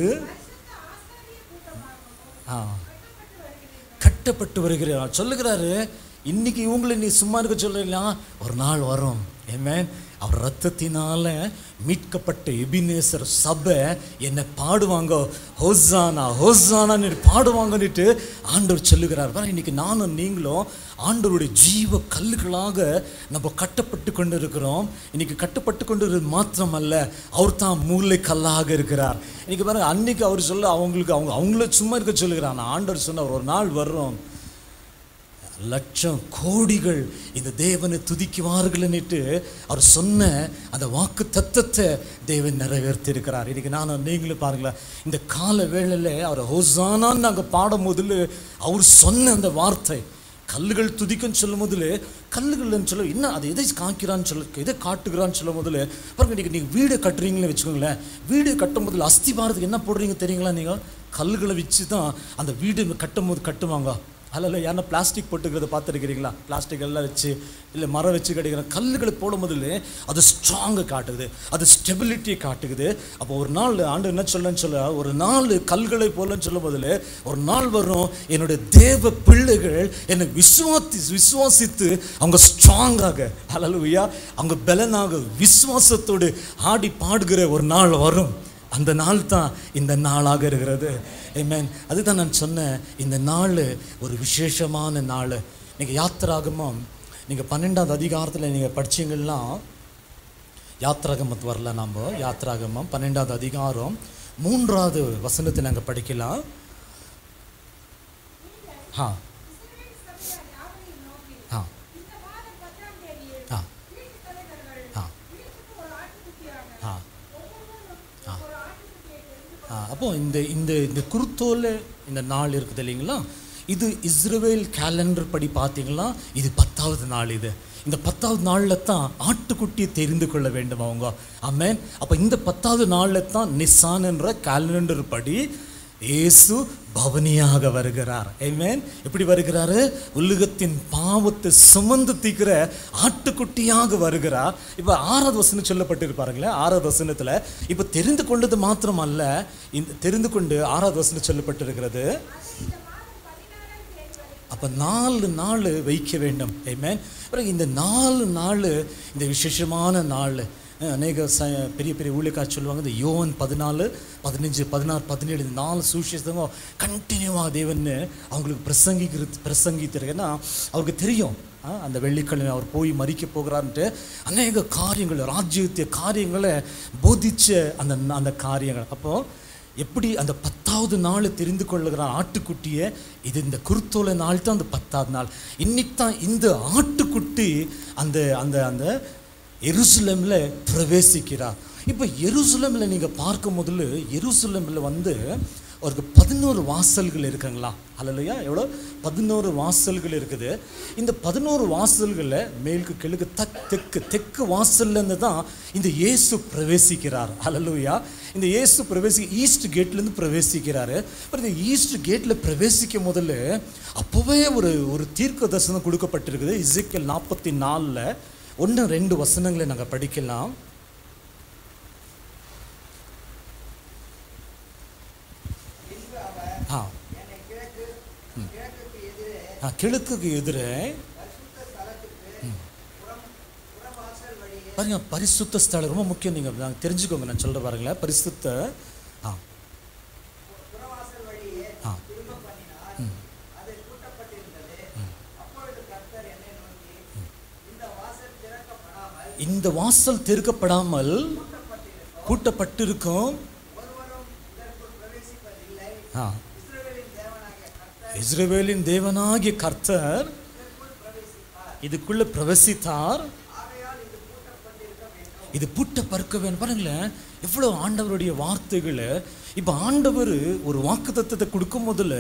ஆ கட்டப்பட்டு வருகிறார் சொல்லுகிறாரு இன்னைக்கு இவங்களை நீ சும்மா இருக்க சொல்லலாம் ஒரு நாள் வரும் ஏமேன் அவர் ரத்தத்தினால மீட்கப்பட்ட எபினேசர் சபை என்னை பாடுவாங்க ஹோசானா ஹோசானான்னு பாடுவாங்கன்னுட்டு ஆண்டவர் சொல்லுகிறார் பாருங்க இன்னைக்கு நானும் நீங்களும் ஆண்டவருடைய ஜீவ கல்லுகளாக நம்ம கட்டப்பட்டு கொண்டு இருக்கிறோம் இன்னைக்கு கட்டப்பட்டு கொண்டு இருக்கிறது மாத்திரமல்ல அவர் தான் மூளை கல்லாக இருக்கிறார் இன்னைக்கு பாருங்க அன்னைக்கு அவர் சொல்ல அவங்களுக்கு அவங்க அவங்கள சும்மா இருக்க சொல்லுகிறார் ஆனா ஆண்டவர் சொன்னார் ஒரு நாள் வரும் லட்சம் கோடிகள் இந்த தேவனை துதிக்குவார்கள்னுட்டு அவர் சொன்ன அந்த வாக்கு தத்தத்தை தேவன் நிறைவேற்றி இருக்கிறார் இன்னைக்கு நானும் நீங்களும் பாருங்களேன் இந்த கால வேளையில் அவர் ஹோசானான்னு நாங்கள் பாடும் முதல்ல அவர் சொன்ன அந்த வார்த்தை கல்லுகள் துதிக்குன்னு சொல்லும் முதல்ல கல்லுகள்னு சொல்ல என்ன அது எதை காக்கிறான்னு சொல்ல எதை காட்டுகிறான்னு சொல்லும் முதல்ல பாருங்க இன்னைக்கு நீங்கள் வீடு கட்டுறீங்களே வச்சுக்கோங்களேன் வீடு கட்டும் முதல்ல அஸ்திபாரத்துக்கு என்ன போடுறீங்க தெரியுங்களா நீங்கள் கல்லுகளை வச்சு தான் அந்த வீடு கட்டும் போது கட்டுவாங்க அதில் யாருன்னா பிளாஸ்டிக் போட்டுக்கிறத பார்த்துருக்கிறீங்களா பிளாஸ்டிக் எல்லாம் வச்சு இல்லை மரம் வச்சு கிடைக்கிற கல்லுகளை போடும் முதல்ல அது ஸ்ட்ராங்கை காட்டுது அது ஸ்டெபிலிட்டியை காட்டுகுது அப்போ ஒரு நாள் ஆண்டு என்ன சொல்லன்னு சொல்ல ஒரு நாள் கல்களை போலன்னு சொல்லும் போதில் ஒரு நாள் வரும் என்னுடைய தேவ பிள்ளைகள் என்னை விசுவாசி விசுவாசித்து அவங்க ஸ்ட்ராங்காக ஹalleluya அவங்க பலனாக விசுவாசத்தோடு ஆடி பாடுகிற ஒரு நாள் வரும் அந்த நாள் தான் இந்த நாளாக இருக்கிறது ஏமேன் அதுதான் நான் சொன்னேன் இந்த நாள் ஒரு விசேஷமான நாள் நீங்கள் யாத்திராகமம் நீங்கள் பன்னெண்டாவது அதிகாரத்தில் நீங்கள் படிச்சீங்கன்னா யாத்திராகமத்து வரல நாம் யாத்திராகமம் பன்னெண்டாவது அதிகாரம் மூன்றாவது வசனத்தை நாங்கள் படிக்கலாம் ஆ ஆ ஆ ஆ ஆ ஆ, அப்போ இந்த இந்த இந்த குருத்தோல இந்த நாள் இருக்குது இல்லைங்களா இது இஸ்ரவேல் கேலண்டர் படி பார்த்தீங்களா இது பத்தாவது நாள் இது இந்த பத்தாவது நாளில் தான் ஆட்டுக்குட்டியை தெரிந்து கொள்ள வேண்டும் அவங்க ஆமென் அப்போ இந்த பத்தாவது நாளில் தான் நிசான் என்ற கேலண்டர் படி இயேசு பவனியாக வருகிறார் ஆமென் எப்படி வருகிறாரு உலகத்தின் பாவத்தை சுமந்து தீக்கிற ஆட்டுக்குட்டியாக வருகிறார் இப்போ ஆறாவது வசனம் சொல்லப்பட்டிருப்பாருங்களே ஆறாவது வசனத்தில் இப்போ தெரிந்து கொண்டது மாத்திரம் அல்ல இந்த தெரிந்து கொண்டு ஆறாவது வசனம் சொல்லப்பட்டிருக்கிறது அப்போ நாலு நாள் வைக்க வேண்டும் ஆமென் பிறகு இந்த நாலு நாள் இந்த விசேஷமான நாள் அஹ், அநேக ச பெரிய பெரிய ஊழியக்கார் சொல்லுவாங்க இந்த யோவன் பதினாலு பதினஞ்சு பதினாறு பதினேழு இந்த நாலு சுவிசேஷங்க கண்டினியூவாக தேவன்னு அவங்களுக்கு பிரசங்கிக்கிறது பிரசங்கித்திரு ஏன்னா அவருக்கு தெரியும் ஆ, அந்த வெள்ளிக்கிழமை அவர் போய் மறிக்க போகிறான்ட்டு அநேக காரியங்கள் ராஜ்யத்திய காரியங்களை போதிச்ச அந்த அந்த காரியங்கள் அப்போது எப்படி அந்த பத்தாவது நாள் தெரிந்து கொள்ளுகிறான் ஆட்டுக்குட்டியை இது இந்த குருத்தோலை நாள் தான் அந்த பத்தாவது நாள் இன்னைக்கு தான் இந்த ஆட்டுக்குட்டி அந்த அந்த அந்த எருசலேமில் பிரவேசிக்கிறார் இப்போ எருசலேமில் நீங்கள் பார்க்கும் முதல்ல எருசலேமில் வந்து அவருக்கு பதினோரு வாசல்கள் இருக்குங்களா அல்லையா எவ்வளோ பதினோரு வாசல்கள் இருக்குது இந்த பதினோரு பிறகு மேலுக்கு கிழக்கு தக் தெற்கு தெற்கு வாசல்லேருந்து தான் இந்த இயேசு பிரவேசிக்கிறார் அல்லலுயா இந்த இயேசு பிரவேசி ஈஸ்ட் கேட்லேருந்து பிரவேசிக்கிறாரு அப்புறம் இந்த ஈஸ்ட் கேட்டில் பிரவேசிக்கும் முதல்ல அப்போவே ஒரு ஒரு தீர்க்க தரிசனம் கொடுக்கப்பட்டிருக்குது இசைக்கல் நாற்பத்தி நாலில் ஒன்று ரெண்டு வசனங்களை நாங்கள் படிக்கலாம் ஆ ம். ஆ கிழக்குக்கு எதிரே ம். பாருங்க பரிசுத்த ஸ்தலம் ரொம்ப முக்கியம் நீங்கள் நான் தெரிஞ்சுக்கோங்க நான் சொல்ற பாருங்களேன் பரிசுத்த ஆ ஆ ம் இந்த வாசல் திறக்கப்படாமல் பூட்டப்பட்டிருக்கும் ஆ. இஸ்ரவேலின் தேவனாகிய கர்த்தர் இதுக்குள்ள பிரவசித்தார் இது பூட்ட பறக்க வேண்டும் பாருங்களேன் எவ்வளவு ஆண்டவருடைய வார்த்தைகளை இப்ப ஆண்டவர் ஒரு வாக்கு தத்துவத்தை கொடுக்கும் முதல்ல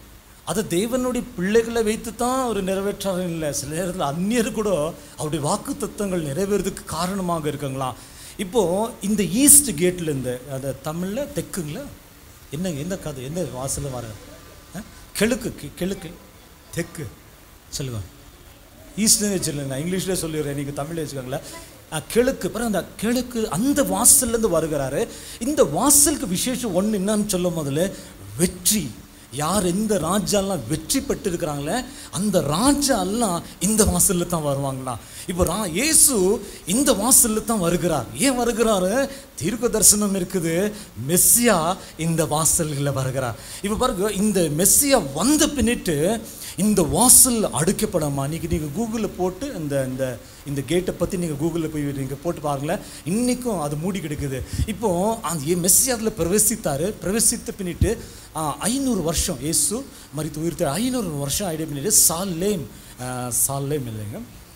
அதை தேவனுடைய பிள்ளைகளை வைத்து தான் அவர் நிறைவேற்றாரு இல்லை சில நேரத்தில் அந்நியர் கூட அவருடைய வாக்கு தத்துவங்கள் நிறைவேறதுக்கு காரணமாக இருக்குங்களா இப்போ இந்த ஈஸ்ட் கேட்ல இருந்து அந்த தமிழ்ல தெக்குங்களா என்ன எந்த கதை எந்த வாசல்ல வர ஆ? கிழக்கு கி- கிழக்கு தெற்கு சொல்லுங்க ஈஸ்ட்னு வச்சிருங்க நான் இங்கிலீஷ்ல சொல்லிடுறேன் நீங்கள் தமிழ்ல வச்சுக்கோங்களேன் அஹ், கிழக்கு பிறகு அந்த கிழக்கு அந்த வாசல்லேருந்து வருகிறாரு இந்த வாசலுக்கு விசேஷம் ஒன்று என்னன்னு சொல்லும் முதல்ல வெற்றி யார் எந்த ராஜாலாம் வெற்றி பெற்று இருக்கிறாங்களே அந்த ராஜா எல்லாம் இந்த வாசல்ல தான் வருவாங்களாம் இப்போ ரா இயேசு இந்த வாசல்ல தான் வருகிறார் ஏன் வருகிறாரு தீர்க்க தரிசனம் இருக்குது மெஸ்ஸியா இந்த வாசல்களில் வருகிறார் இப்போ பாருங்க இந்த மெஸ்ஸியா வந்த பின்னிட்டு இந்த வாசல் அடுக்கப்படாமா இன்னைக்கு நீங்கள் கூகுளில் போட்டு இந்த இந்த இந்த கேட்டை பற்றி நீங்கள் கூகுளில் போய் நீங்கள் போட்டு பாருங்களேன் இன்றைக்கும் அது மூடி கிடக்குது இப்போ அந்த ஏ மெஸ்ஸியாதில் பிரவேசித்தார் பிரவேசித்த பின்னிட்டு ஐநூறு வருஷம் இயேசு மறித்து உயிர்த்த ஐநூறு வருஷம் ஆயிட பின்னிட்டு சால்லேம் ஆ, சால்லேம் இல்லைங்க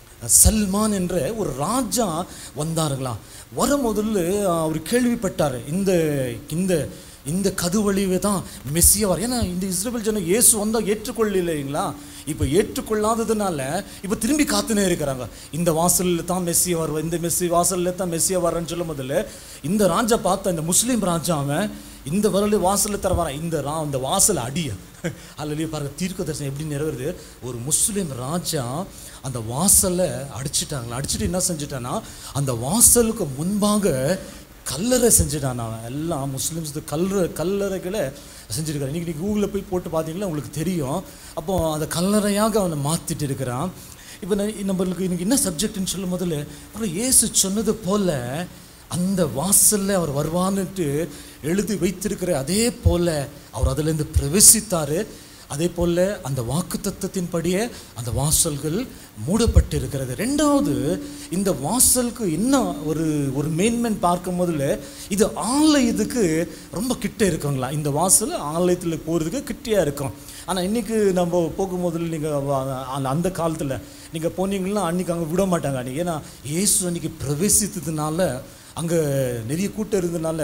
சல்மான் என்ற ஒரு ராஜா வந்தாருங்களாம் வர முதல்ல அவர் கேள்விப்பட்டார் இந்த இந்த இந்த கதுவழிவை தான் மெஸ்ஸியா வர ஏன்னா இந்த இஸ்ரேல் ஜனம் இயேசு வந்தால் ஏற்றுக்கொள்ளலைங்களா இப்போ ஏற்றுக்கொள்ளாததுனால இப்போ திரும்பி காத்துனே இருக்கிறாங்க இந்த வாசலில் தான் மெஸ்ஸியா வருவா இந்த மெஸ்ஸி வாசலில் தான் மெஸ்ஸியா வரேன்னு சொல்லும் முதல்ல இந்த ராஜா பார்த்த இந்த முஸ்லீம் ராஜா அவன் இந்த வரல வாசலில் தர வரான் இந்த ரா இந்த வாசல் அடிய அல்லது பாருங்க தீர்க்க தரிசனம் எப்படி நிறைவேறுது ஒரு முஸ்லீம் ராஜா அந்த வாசலை அடிச்சிட்டாங்களா அடிச்சுட்டு என்ன செஞ்சுட்டான்னா அந்த வாசலுக்கு முன்பாக கல்லறை செஞ்சுட்டான் அவன் எல்லாம் முஸ்லிம்ஸ் கல்லறை கல்லறைகளை செஞ்சுருக்கான் இன்றைக்கி நீங்கள் கூகுளில் போய் போட்டு பார்த்தீங்கன்னா உங்களுக்கு தெரியும் அப்போ அந்த கல்லறையாக அவனை மாற்றிட்டு இருக்கிறான் இப்போ நான் நம்மளுக்கு இன்னைக்கு என்ன சப்ஜெக்ட்னு சொல்லும் முதல்ல அப்புறம் இயேசு சொன்னது போல அந்த வாசல்ல அவர் வருவான்னுட்டு எழுதி வைத்திருக்கிற அதே போல அவர் அதிலிருந்து பிரவேசித்தாரு அதே போல அந்த வாக்கு தத்துவத்தின்படியே அந்த வாசல்கள் மூடப்பட்டிருக்கிறது ரெண்டாவது இந்த வாசலுக்கு என்ன ஒரு ஒரு மேன்மேன் பார்க்கும் முதல்ல இது ஆலயத்துக்கு ரொம்ப கிட்ட இருக்குங்களா இந்த வாசல் ஆலயத்தில் போகிறதுக்கு கிட்டியா இருக்கும் ஆனால் இன்னைக்கு நம்ம போகும்போதில் நீங்கள் அந்த காலத்தில் நீங்கள் போனீங்கன்னா அன்னைக்கு அங்கே விட மாட்டாங்க அன்னைக்கு ஏன்னா இயேசு அன்னைக்கு பிரவேசித்ததுனால அங்கே நிறைய கூட்டம் இருந்ததுனால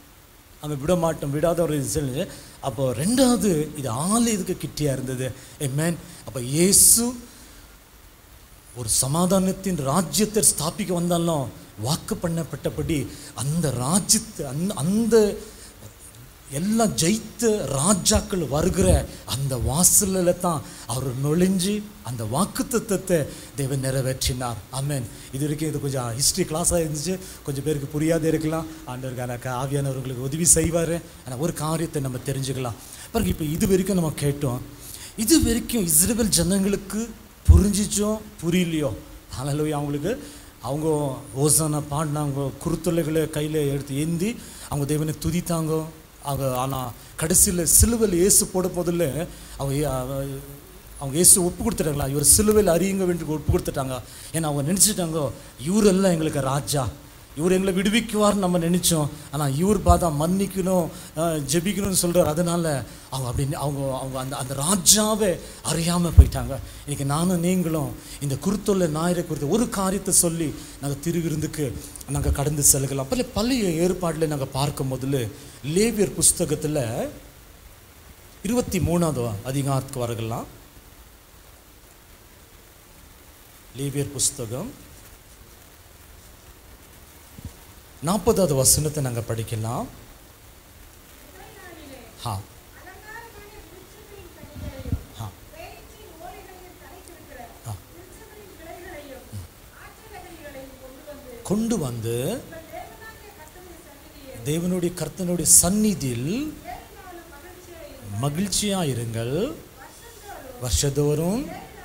அங்கே விட மாட்டோம் விடாத ஒரு செஞ்சு அப்போ ரெண்டாவது இது ஆலயத்துக்கு கிட்டியா இருந்தது மேன் அப்போ இயேசு ஒரு சமாதானத்தின் ராஜ்யத்தை ஸ்தாபிக்க வந்தாலும் வாக்கு பண்ணப்பட்டபடி அந்த ராஜ்யத்தை அந்த அந்த எல்லாம் ஜெயித்த ராஜாக்கள் வருகிற அந்த வாசலில் தான் அவர் நுழைஞ்சு அந்த வாக்கு தத்துவத்தை தேவன் நிறைவேற்றினார் ஆமென் இது வரைக்கும் இது கொஞ்சம் ஹிஸ்ட்ரி கிளாஸாக இருந்துச்சு கொஞ்சம் பேருக்கு புரியாத இருக்கலாம் ஆண்டவருக்கான ஆவியானவர்களுக்கு உதவி செய்வார் ஆனால் ஒரு காரியத்தை நம்ம தெரிஞ்சுக்கலாம் பாருங்க இப்போ இது வரைக்கும் நம்ம கேட்டோம் இது வரைக்கும் இஸ்ரேல் ஜனங்களுக்கு புரிஞ்சிச்சோ புரியலையோ அதனால அவங்களுக்கு அவங்க ஓசான பாடினாங்க குருத்தொல்லைகளை கையில் எடுத்து ஏந்தி அவங்க தேவனை துதித்தாங்க அவங்க ஆனால் கடைசியில் சிலுவையில் இயேசு போட போதில் அவங்க ஏ- அவ- அவங்க இயேசு ஒப்பு கொடுத்துட்டாங்களா இவர் சிலுவையில் அறியுங்க வேண்டி ஒப்பு கொடுத்துட்டாங்க ஏன்னா அவங்க நினச்சிட்டாங்க இவரெல்லாம் எங்களுக்கு ராஜா இவர் எங்களை விடுவிக்குவார்னு நம்ம நினச்சோம் ஆனால் இவர் பார்த்தா மன்னிக்கணும் அஹ், ஜெபிக்கணும்னு சொல்கிறார் அதனால அவங்க அப்படின்னு அவங்க அவங்க அந்த அந்த ராஜாவை அறியாமல் போயிட்டாங்க இன்னைக்கு நானும் நீங்களும் இந்த குருத்தொல்லை ஞாயிறை குறித்து ஒரு காரியத்தை சொல்லி நாங்கள் திருவிருந்துக்கு நாங்கள் கடந்து செல்கலாம் பல பழைய ஏற்பாடில் நாங்கள் பார்க்கும் முதல்ல லேவியர் புஸ்தகத்தில் இருபத்தி மூணாவது அதிகாரத்துக்கு வரலாம் லேவியர் புஸ்தகம் நாற்பதாவது வசனத்தை நாங்கள் படிக்கலாம் ஹா ஹா ஆ. கொண்டு வந்து தேவனுடைய கர்த்தனுடைய சந்நிதியில் மகிழ்ச்சியா இருங்கள் வருஷதோறும்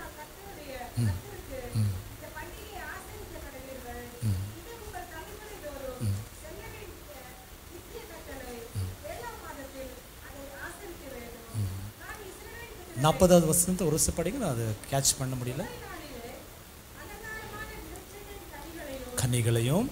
நாற்பதாவது வசனத்தை ஒரு வருஷம் படிங்க நான் அதை கேட்ச் பண்ண முடியல கனிகளையும்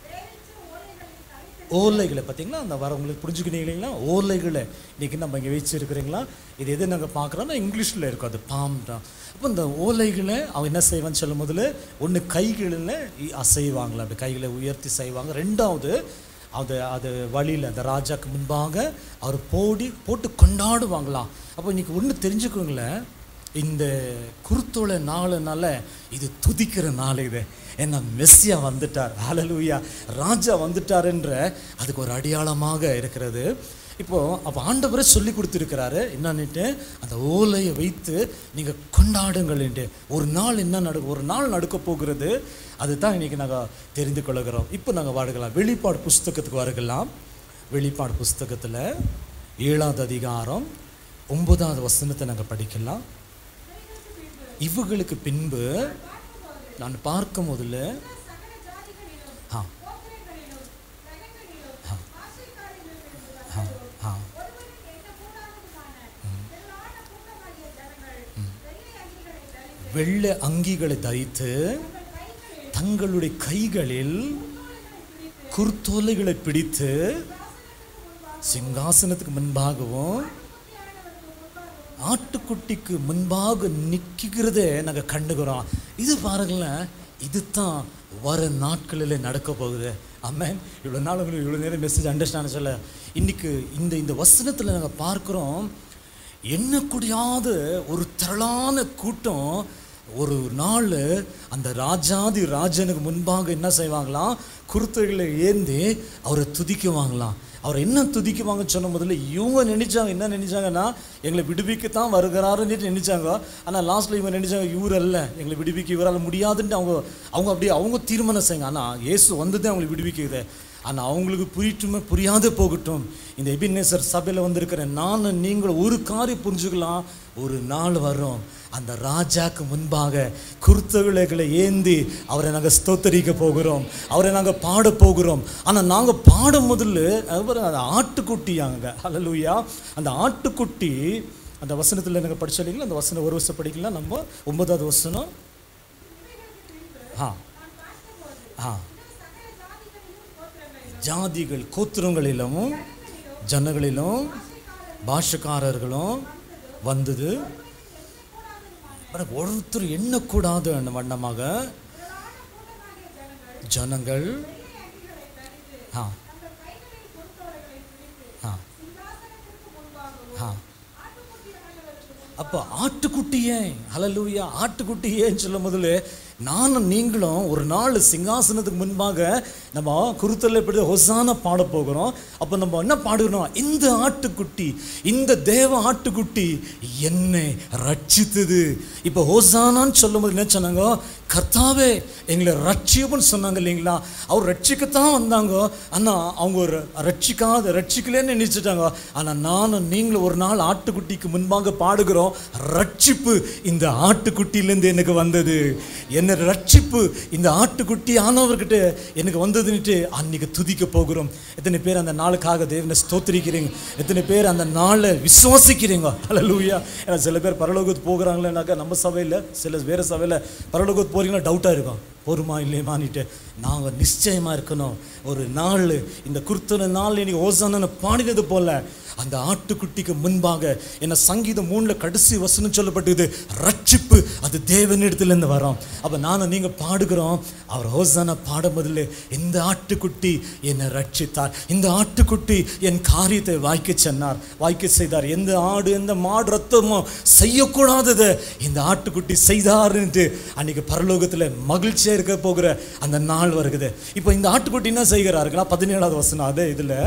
ஓலைகளை பார்த்தீங்களா அந்த வர உங்களுக்கு புரிஞ்சுக்கிட்டீங்க இல்லைங்களா ஓலைகளை இன்றைக்கி நம்ம இங்கே வச்சுருக்கிறீங்களா இது எது நாங்கள் பார்க்குறோன்னா இங்கிலீஷில் இருக்கும் அது பாம் தான் அப்போ இந்த ஓலைகளை அவன் என்ன செய்வான்னு சொல்லும் முதல்ல ஒன்று கைகளில் இ- அசைவாங்களா அப்படி கைகளை உயர்த்தி செய்வாங்க ரெண்டாவது அது அது வழியில் அந்த ராஜாக்கு முன்பாக அவர் போடி போட்டு கொண்டாடுவாங்களாம் அப்போ இன்னைக்கு ஒன்று தெரிஞ்சுக்கோங்களேன் இந்த குருத்தோலை நாளுனால இது துதிக்கிற நாள் இது ஏன்னா மெஸ்ஸியா வந்துட்டார் ஹalleluya ராஜா வந்துட்டாருன்ற அதுக்கு ஒரு அடையாளமாக இருக்கிறது இப்போ அப்போ ஆண்டவரே சொல்லி கொடுத்துருக்கிறாரு என்னன்னுட்டு அந்த ஓலையை வைத்து நீங்கள் கொண்டாடுங்கள்ன்ட்டு ஒரு நாள் என்ன நடு ஒரு நாள் நடக்க போகிறது அதுதான் இன்னைக்கு நாங்கள் தெரிந்து கொள்கிறோம் இப்போ நாங்கள் வாடுகலாம் வெளிப்பாடு புஸ்தகத்துக்கு வருகலாம் வெளிப்பாடு புஸ்தகத்தில் ஏழாவது அதிகாரம் ஒன்பதாவது வசனத்தை நாங்கள் படிக்கலாம் இவங்களுக்கு பின்பு நான் பார்க்கும் முதல்ல ஆ ஆ ஆ வெள்ளை அங்கிகளை தரித்து தங்களுடைய கைகளில் குர்த்தோலைகளை பிடித்து சிங்காசனத்துக்கு முன்பாகவும் ஆட்டுக்குட்டிக்கு முன்பாக நிற்கிறதே நாங்கள் கண்டுக்கிறோம் இது பாருங்களேன் இதுதான் வர நாட்களில் நடக்க போகுது அம்மேன் இவ்வளோ நாள் உங்களுக்கு இவ்வளோ நேரம் மெசேஜ் அண்டர்ஸ்டாண்ட் சொல்ல இன்னைக்கு இந்த இந்த வசனத்தில் நாங்கள் பார்க்குறோம் எண்ணக்கூடியாத ஒரு திரளான கூட்டம் ஒரு நாள் அந்த ராஜாதி ராஜனுக்கு முன்பாக என்ன செய்வாங்களாம் குருத்தைகளை ஏந்தி அவரை துதிக்குவாங்களாம் அவர் என்ன துதிக்குவாங்கன்னு சொன்ன முதல்ல இவங்க நினைச்சாங்க என்ன நினைச்சாங்கன்னா எங்களை விடுவிக்கத்தான் வருகிறாருன்னு நினைச்சாங்க ஆனால் லாஸ்ட்ல இவங்க நினைச்சாங்க இவர் அல்ல எங்களை விடுவிக்க இவரால் முடியாதுன்ட்டு அவங்க அவங்க அப்படியே அவங்க தீர்மானம் செய்யுங்க ஆனால் இயேசு வந்ததே அவங்களை விடுவிக்குது ஆனால் அவங்களுக்கு புரியட்டுமே புரியாத போகட்டும் இந்த எபினேசர் சபையில் வந்திருக்கிற நானும் நீங்களும் ஒரு காரியம் புரிஞ்சுக்கலாம் ஒரு நாள் வரும் அந்த ராஜாக்கு முன்பாக குருத்தவிளைகளை ஏந்தி அவரை நாங்கள் ஸ்தோத்தரிக்க போகிறோம் அவரை நாங்கள் பாட போகிறோம் ஆனால் நாங்கள் பாடும் முதல்ல அதுபோல் அந்த ஆட்டுக்குட்டியாங்க ஹalleluya அந்த ஆட்டுக்குட்டி அந்த வசனத்தில் நாங்கள் படிச்சோம் இல்லைங்களா அந்த வசனம் ஒரு வருஷம் படிக்கலாம் நம்ம ஒன்பதாவது வசனம் ஆ ஆ ஜாதிகள் கோத்திரங்களிலும் ஜனங்களிலும் பாஷக்காரர்களும் வந்தது ஆனா ஒருத்தர் எண்ணக்கூடாது அந்த வண்ணமாக ஜனங்கள் ஆ ஆ ஆ அப்போ ஆட்டுக்குட்டியே ஹalleluya ஆட்டுக்குட்டியேன்னு சொல்லும் முதல்ல நானும் நீங்களும் ஒரு நாள் சிங்காசனத்துக்கு முன்பாக நம்ம குருத்தல்ல இப்படி ஹொசான பாட போகிறோம் அப்போ நம்ம என்ன பாடுகிறோம் இந்த ஆட்டுக்குட்டி இந்த தேவ ஆட்டுக்குட்டி என்னை ரட்சித்தது இப்போ ஹோசானான்னு சொல்லும் போது என்ன சொன்னாங்க கர்த்தாவே எங்களை ரட்சியப்புன்னு சொன்னாங்க இல்லைங்களா அவர் ரட்சிக்கத்தான் வந்தாங்க ஆனால் அவங்க ஒரு ரட்சிக்காத ரட்சிக்கலன்னு நினைச்சிட்டாங்க ஆனால் நானும் நீங்களும் ஒரு நாள் ஆட்டுக்குட்டிக்கு முன்பாக பாடுகிறோம் ரட்சிப்பு இந்த ஆட்டுக்குட்டியிலேருந்து எனக்கு வந்தது என்ன ரட்சிப்பு இந்த ஆட்டுக்குட்டி ஆனவர்கிட்ட எனக்கு வந்ததுன்னுட்டு அன்னைக்கு துதிக்க போகிறோம் எத்தனை பேர் அந்த நாளுக்காக தேவனை ஸ்தோத்திரிக்கிறீங்க எத்தனை பேர் அந்த நாளை விசுவாசிக்கிறீங்க ஹalleluya ஏன்னா சில பேர் பரலோகத்துக்கு போகிறாங்களேனாக்கா நம்ம சபையில் சில வேறு சபையில் பரலோகத்துக்கு போறீங்கன்னா டவுட்டாக இருக்கும் போருமா இல்லையமானிட்டு நாங்கள் நிச்சயமாக இருக்கணும் ஒரு நாள் இந்த குர்த்தன நாள் இன்னைக்கு ஓசானனை பாடினது போல அந்த ஆட்டுக்குட்டிக்கு முன்பாக என்ன சங்கீதம் மூணில் கடைசி வசனம் சொல்லப்பட்டது ரட்சிப்பு அது தேவனிடத்துலேருந்து வரோம் அப்போ நானும் நீங்கள் பாடுகிறோம் அவர் ஹோசான பாடும் முதல்ல இந்த ஆட்டுக்குட்டி என்னை ரட்சித்தார் இந்த ஆட்டுக்குட்டி என் காரியத்தை வாய்க்க சொன்னார் வாய்க்க செய்தார் எந்த ஆடு எந்த மாடு ரத்தமோ செய்யக்கூடாததை இந்த ஆட்டுக்குட்டி செய்தாருன்ட்டு அன்னைக்கு பரலோகத்தில் மகிழ்ச்சியாக இருக்க போகிற அந்த நாள் வருகுது இப்போ இந்த ஆட்டுக்குட்டி என்ன செய்கிறாருங்களா பதினேழாவது வசனம் அதே இதில்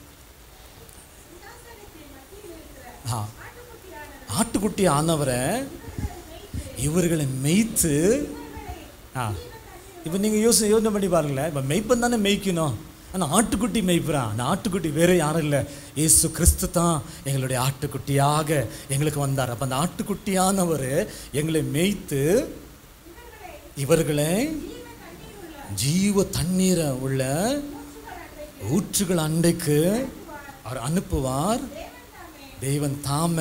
ஆ ஆட்டுக்குட்டி ஆனவரை இவர்களை மேய்த்து ஆ இப்போ நீங்கள் யோசனை யோசனை பண்ணி பாருங்களேன் இப்போ மெய்ப்பன் தானே மேய்க்கணும் ஆனால் ஆட்டுக்குட்டி மேய்ப்புறான் அந்த ஆட்டுக்குட்டி வேற யாரும் இல்லை இயேசு கிறிஸ்து தான் எங்களுடைய ஆட்டுக்குட்டியாக எங்களுக்கு வந்தார் அப்போ அந்த ஆட்டுக்குட்டியானவர் எங்களை மேய்த்து இவர்களை ஜீவ தண்ணீரை உள்ள ஊற்றுகள் அண்டைக்கு அவர் அனுப்புவார் தேவன் தாம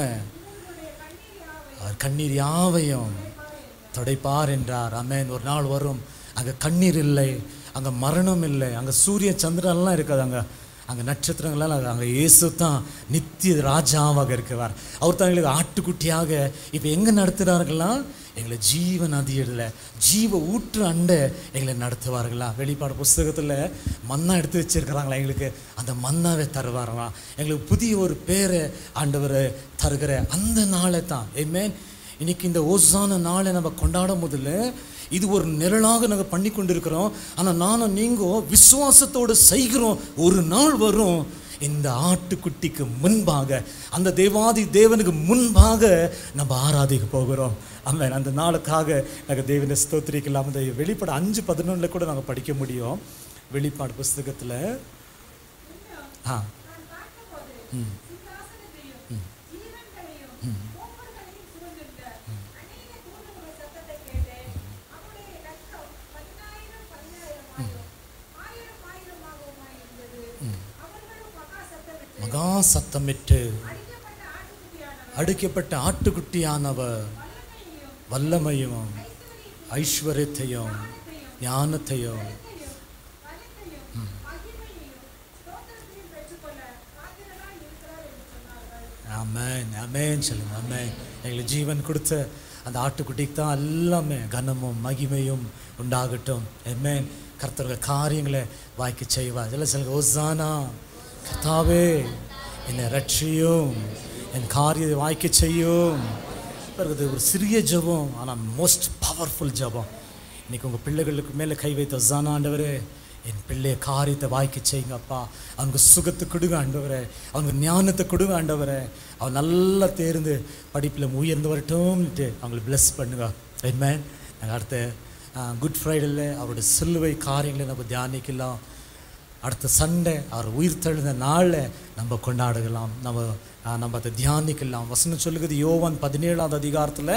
அவர் கண்ணீர் யாவையும் துடைப்பார் என்றார் அமேன் ஒரு நாள் வரும் அங்கே கண்ணீர் இல்லை அங்கே மரணம் இல்லை அங்கே சூரிய சந்திரன்லாம் இருக்காது அங்கே அங்கே நட்சத்திரங்கள்லாம் இல்லை. அங்கே இயேசு தான் நித்திய ராஜாவாக இருக்கிறார் அவர் தான் எங்களுக்கு ஆட்டுக்குட்டியாக இப்போ எங்கே நடத்துகிறார்களா எங்களை ஜீவ நதியில் ஜீவ ஊற்று அண்டை எங்களை நடத்துவார்களா வெளிப்பாடு புஸ்தகத்தில் மன்னா எடுத்து வச்சிருக்கிறாங்களா எங்களுக்கு அந்த மன்னாவை தருவார்களாம் எங்களுக்கு புதிய ஒரு பேரை ஆண்டவர் தருகிற அந்த நாளை தான் ஏமேன் இன்னைக்கு இந்த ஓசான நாளை நம்ம கொண்டாடும் போதில் இது ஒரு நிழலாக நாங்கள் பண்ணி கொண்டிருக்கிறோம் ஆனால் நானும் நீங்கள் விசுவாசத்தோடு செய்கிறோம் ஒரு நாள் வரும் இந்த ஆட்டுக்குட்டிக்கு முன்பாக அந்த தேவாதி தேவனுக்கு முன்பாக நம்ம ஆராதிக்க போகிறோம் ஆமென் அந்த நாளுக்காக நாங்கள் தேவனை ஸ்தோத்திரிக்கலாம் அந்த வெளிப்பாடு அஞ்சு பதினொன்றில் கூட நாங்கள் படிக்க முடியும் வெளிப்பாடு புஸ்தகத்தில் ஆ ம் மகா சத்தமிட்டு அடிக்கப்பட்ட ஆட்டுக்குட்டியானவர் வல்லமையும் ஐஸ்வர்யத்தையும் ஞானத்தையும் ஆமென் ஆமென் சொல்லுங்க ஆமென் எங்களுக்கு ஜீவன் கொடுத்த அந்த ஆட்டுக்குட்டிக்கு தான் எல்லாமே கனமும் மகிமையும் உண்டாகட்டும் ஆமென் கர்த்தர்கள் காரியங்களை வாய்க்கு செய்வார் இதெல்லாம் சொல்லுங்க ஓசானா கர்த்தாவே என்னை ரட்சியும் என் காரியத்தை வாய்க்க செய்யும் பாருங்க, இது ஒரு சிறிய ஜெபம் ஆனால் மோஸ்ட் பவர்ஃபுல் ஜெபம் இன்னைக்கு உங்கள் பிள்ளைகளுக்கு மேலே கை வைத்த ஜானா ஆண்டவரே என் பிள்ளைய காரியத்தை வாய்க்க செய்யுங்க அப்பா அவனுக்கு சுகத்தை கொடுங்க ஆண்டவரே அவனுக்கு ஞானத்தை கொடுங்க ஆண்டவரே அவன் நல்லா தேர்ந்து படிப்பில் உயர்ந்து வரட்டும்னுட்டு அவங்களை bless பண்ணுங்க என்ன நாங்கள் அடுத்த குட் ஃப்ரைடேல அவருடைய சிலுவை காரியங்களை நம்ம தியானிக்கலாம் அடுத்த சண்டே அவர் உயிர் தெழுந்த நாளில் நம்ம கொண்டாடலாம் நம்ம ஆஹ், நம்ம அதை தியானிக்கலாம் வசனம் சொல்லுகிறது யோவான் பதினேழாவது அதிகாரத்தில்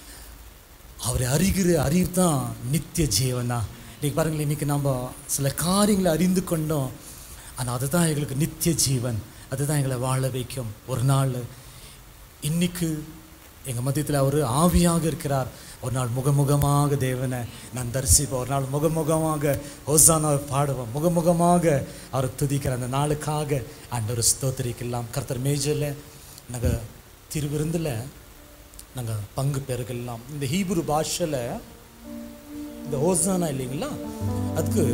அவரை அறிகிற அறிவு தான் நித்திய ஜீவனா இன்னைக்கு பாருங்களேன் இன்னைக்கு நம்ம சில காரியங்களை அறிந்து கொண்டோம் ஆனால் அதுதான் எங்களுக்கு நித்திய ஜீவன் அதுதான் எங்களை வாழ வைக்கும் ஒரு நாள் இன்னைக்கு எங்கள் மத்தியத்தில் அவர் ஆவியாக இருக்கிறார் ஒரு நாள் முகமுகமாக தேவனை நான் தரிசிப்பேன் ஒரு நாள் முகமுகமாக ஹோசானாவை பாடுவோம் முகமுகமாக அவர் துதிக்கிற அந்த நாளுக்காக ஆண்டவர் ஸ்தோத்திரிக்கலாம் கர்த்தர் மேஜரில் நாங்கள் திருவிருந்தில் நாங்கள் பங்கு பெருகலாம் இந்த ஹீப்ரு பாஷையில் இந்த ஹோசானா இல்லைங்களா அதுக்கு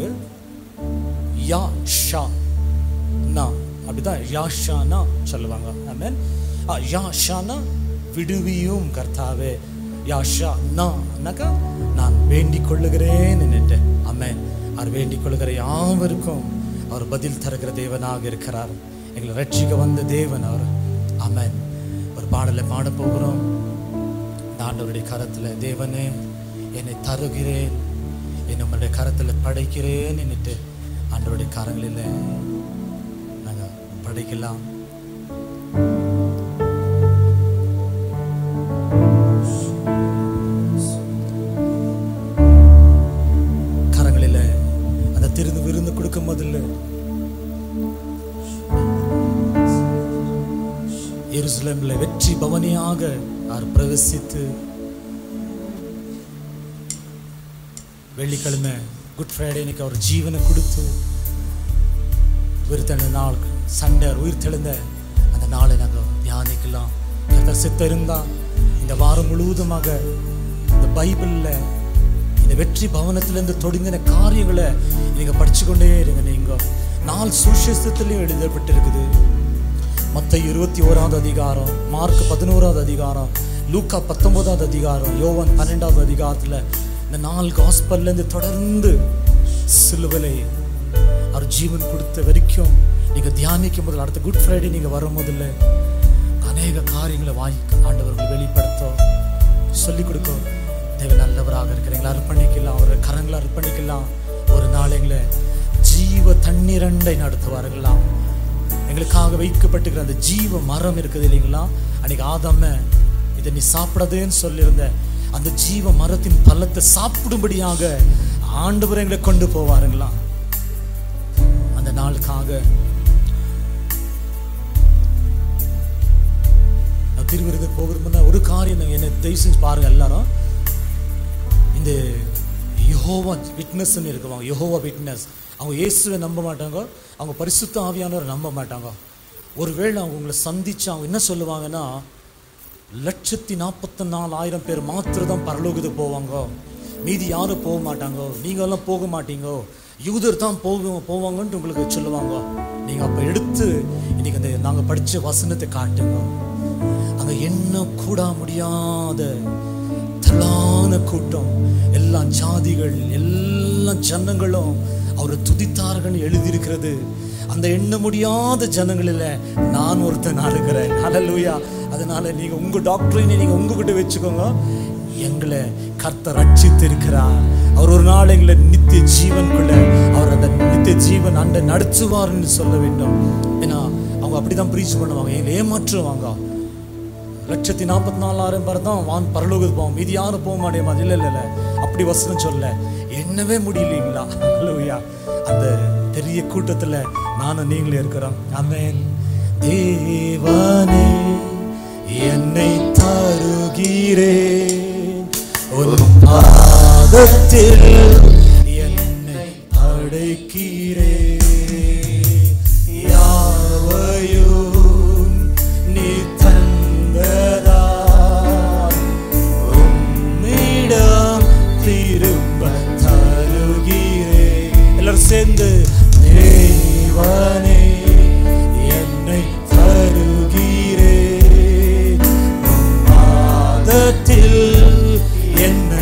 யா ஷா நா அப்படிதான் யாஷானா சொல்லுவாங்க ஆமென் ஆ, யாஷானா விடுவியும் கர்த்தாவே யாஷா நாக்கா நான் வேண்டிக் கொள்ளுகிறேன் என்னட்டு ஆமென் அவர் வேண்டிக் கொள்ளுகிற யாவருக்கும் அவர் பதில் தருகிற தேவனாக இருக்கிறார் எங்களை ரட்சிக்க வந்த தேவன் அவர் ஆமென் ஒரு பாடலை பாட போகிறோம் இந்த ஆண்டவருடைய கரத்தில் தேவனே என்னை தருகிறேன் என்னை உம்முடைய கரத்தில் படைக்கிறேன் என்னட்டு ஆண்டவருடைய கரங்களில் நாங்கள் படைக்கலாம் கரங்களில் அந்த திருந்து விருந்து கொடுக்கும் முதல்ல எருசலேமில் வெற்றி பவனியாக அவர் பிரவேசித்து வெள்ளிக்கிழமை குட் ஃப்ரைடே இன்னைக்கு அவர் ஜீவனை கொடுத்து உயிர்த்தெழுந்த நாள் சண்டை அவர் உயிர்த்தெழுந்த அந்த நாளை நாங்கள் தியானிக்கலாம் கர்த்தர் சித்தம் இருந்தா இந்த வாரம் முழுவதுமாக இந்த பைபிளில் இந்த வெற்றி பவனத்திலிருந்து தொடங்கின காரியங்களை நீங்கள் படிச்சு கொண்டே இருங்க நீங்கள் நாலு சுவிசேஷத்துலையும் எழுதப்பட்டிருக்குது மத்த இருபத்தி ஓராவது அதிகாரம் மார்க் பதினோராவது அதிகாரம் லூக்கா பத்தொன்பதாவது அதிகாரம் யோவான் பன்னெண்டாவது அதிகாரத்தில் இந்த நாலு காஸ்பல்லேருந்து தொடர்ந்து சிலுவலை அவர் ஜீவன் கொடுத்த வரைக்கும் நீங்கள் தியானிக்கும் முதல்ல அடுத்த குட் ஃப்ரைடே நீங்கள் வரும் முதல்ல அநேக காரியங்களை வாங்கி ஆண்டவர்கள் வெளிப்படுத்தும் சொல்லிக் கொடுக்கும் தேவன் நல்லவராக இருக்கிற எங்களை அர்ப்பணிக்கலாம் அவரை கரங்களை அர்ப்பணிக்கலாம் ஒரு நாள் எங்களை ஜீவ தண்ணீரண்டை நடத்துவார்களாம் எங்களுக்காக வைக்கப்பட்டிருக்கிற அந்த ஜீவ மரம் இருக்குது இல்லைங்களா அன்னைக்கு ஆதாம இதை நீ சாப்பிடாதேன்னு சொல்லியிருந்த அந்த ஜீவ மரத்தின் பழத்தை சாப்பிடும்படியாக ஆண்டவர் எங்களை கொண்டு போவாருங்களா அந்த நாளுக்காக நான் திருவிருது போகிறதுக்கு ஒரு காரியம் நான் என்னை தயவு செஞ்சு பாருங்க எல்லாரும் இந்த யெகோவா விட்னஸ்ன்னு இருக்குவாங்க யெகோவா விட்னஸ் அவங்க இயேசுவை நம்ப மாட்டாங்க அவங்க பரிசுத்த ஆவியானவரை நம்ப மாட்டாங்க ஒருவேளை அவங்க உங்களை சந்திச்சு அவங்க என்ன சொல்லுவாங்கன்னா லட்சத்தி நாற்பத்தி நாலாயிரம் பேர் மாத்திரம் தான் பரலோகத்துக்கு போவாங்க மீதி யாரும் போக மாட்டாங்க நீங்க எல்லாம் போக மாட்டீங்க யூதர் தான் போக போவாங்கன்ட்டு உங்களுக்கு சொல்லுவாங்க நீங்க அப்ப எடுத்து இன்னைக்கு அந்த நாங்க படிச்ச வசனத்தை காட்டுங்க அங்க என்ன கூட முடியாத திரளான கூட்டம் எல்லா ஜாதிகள் எல்லா ஜனங்களும் அவரை துதித்தார்கள் எழுதியிருக்கிறது அந்த எண்ண முடியாத ஜனங்களில் நான் ஒருத்தன் இருக்கிறேன் ஹalleluya அதனால நீங்க உங்க டாக்டரினை நீங்க உங்ககிட்ட வச்சுக்கோங்க எங்களை கர்த்தர் ரட்சித்து இருக்கிறார் அவர் ஒரு நாள் எங்களை நித்திய ஜீவனுக்குள்ள அவர் அந்த நித்திய ஜீவன் அண்டை நடத்துவார்னு சொல்ல வேண்டும் ஏன்னா அவங்க அப்படிதான் ப்ரீச் பண்ணுவாங்க எங்களை ஏமாற்றுவாங்க லட்சத்தி நாற்பத்தி நாலாயிரம் பேர் தான் வான் பரலோகத்துக்கு போவோம் மீதி யாரும் போக மாட்டேமா இல்லை இல்லை இல்லை அப்படி வசனம் சொல்ல என்னவே முடியலைங்களா ஹalleluya அந்த பெரிய கூட்டத்துல நானும் நீங்களே இருக்கிறோம் ஆமென் தேவனே என்னை தருகிறேன் உன் பாதத்தில் என்னை அடைக்கிறேன் யாவையும் நீ தந்ததா உம்மிடம் திரும்ப தருகிறேன் எல்லாரும் சேர்ந்து தேவனே என்னை தருகிறேன் உம் பாதத்தில் என்னை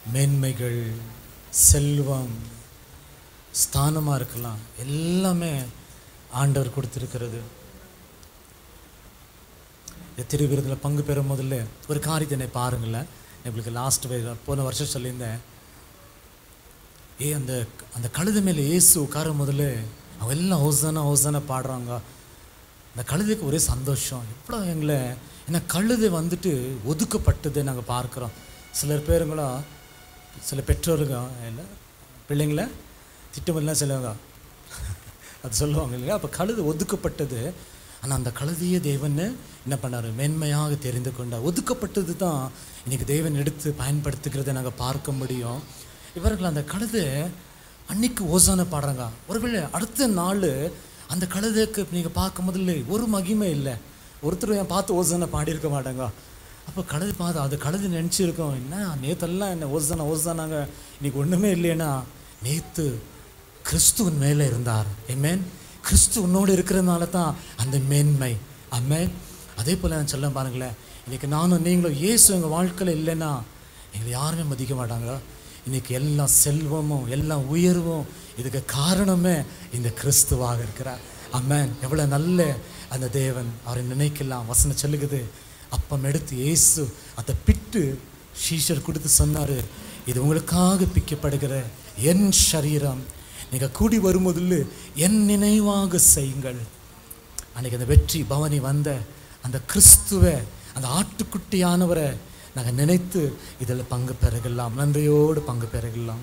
மேன்மைகள் செல்வம் ஸ்தானமாக இருக்கலாம் எல்லாமே ஆண்டவர் கொடுத்துருக்கிறது இந்த திருவிருந்தில் பங்கு பெறும் முதல்ல ஒரு காரியத்தை என்னை பாருங்களேன் உங்களுக்கு லாஸ்ட் போன வருஷம் சொல்லியிருந்தேன் ஏ அந்த அந்த கழுதை மேலே இயேசு உட்கார முதல்ல அவங்க எல்லாம் ஹோசானா ஹோசானா பாடுறாங்க அந்த கழுதைக்கு ஒரே சந்தோஷம் எவ்வளோ எங்களை ஏன்னா கழுதை வந்துட்டு ஒதுக்கப்பட்டதை நாங்கள் பார்க்குறோம் சிலர் பேருங்களும் சில பெற்றோருங்க இல்லை பிள்ளைங்கள திட்டமெல்லாம் சிலவங்க அது சொல்லுவாங்க இல்லையா அப்போ கழுது ஒதுக்கப்பட்டது ஆனால் அந்த கழுதையே தேவன் என்ன பண்ணார் மேன்மையாக தெரிந்து கொண்டார் ஒதுக்கப்பட்டது தான் இன்னைக்கு தேவன் எடுத்து பயன்படுத்துகிறதை நாங்கள் பார்க்க முடியும் இவர்கள் அந்த கழுதை அன்னைக்கு ஓசான பாடுறாங்க ஒருவேளை அடுத்த நாள் அந்த கழுதைக்கு நீங்கள் பார்க்கும் முதல்ல ஒரு மகிமை இல்லை ஒருத்தர் என் பார்த்து ஓசான பாடியிருக்க மாட்டாங்க அப்போ கழுது பார்த்து அது கழுது நினச்சிருக்கோம் என்ன நேத்தெல்லாம் என்ன ஓசானா ஓசானாங்க இன்னைக்கு ஒன்றுமே இல்லைன்னா நேத்து கிறிஸ்துவின் மேலே இருந்தார் ஏமேன் கிறிஸ்து உன்னோடு இருக்கிறதுனால தான் அந்த மேன்மை அம்மேன் அதே போல் நான் சொல்ல பாருங்களேன் இன்னைக்கு நானும் நீங்களும் இயேசு எங்கள் வாழ்க்கையில் இல்லைன்னா எங்களை யாருமே மதிக்க மாட்டாங்க இன்னைக்கு எல்லாம் செல்வமும் எல்லாம் உயர்வும் இதுக்கு காரணமே இந்த கிறிஸ்துவாக இருக்கிறார் அம்மேன் எவ்வளோ நல்ல அந்த தேவன் அவரை நினைக்கலாம் வசனம் சொல்லுகுது அப்பம் எடுத்து இயேசு அதை பிட்டு ஷீஷர் கொடுத்து சொன்னார் இது உங்களுக்காக பிக்கப்படுகிற என் சரீரம் நீங்கள் கூடி வரும்போதில் என் நினைவாக செய்யுங்கள் அன்னைக்கு அந்த வெற்றி பவனி வந்த அந்த கிறிஸ்துவை அந்த ஆட்டுக்குட்டியானவரை நாங்கள் நினைத்து இதில் பங்கு பெறலாம் நன்றியோடு பங்கு பெறலாம்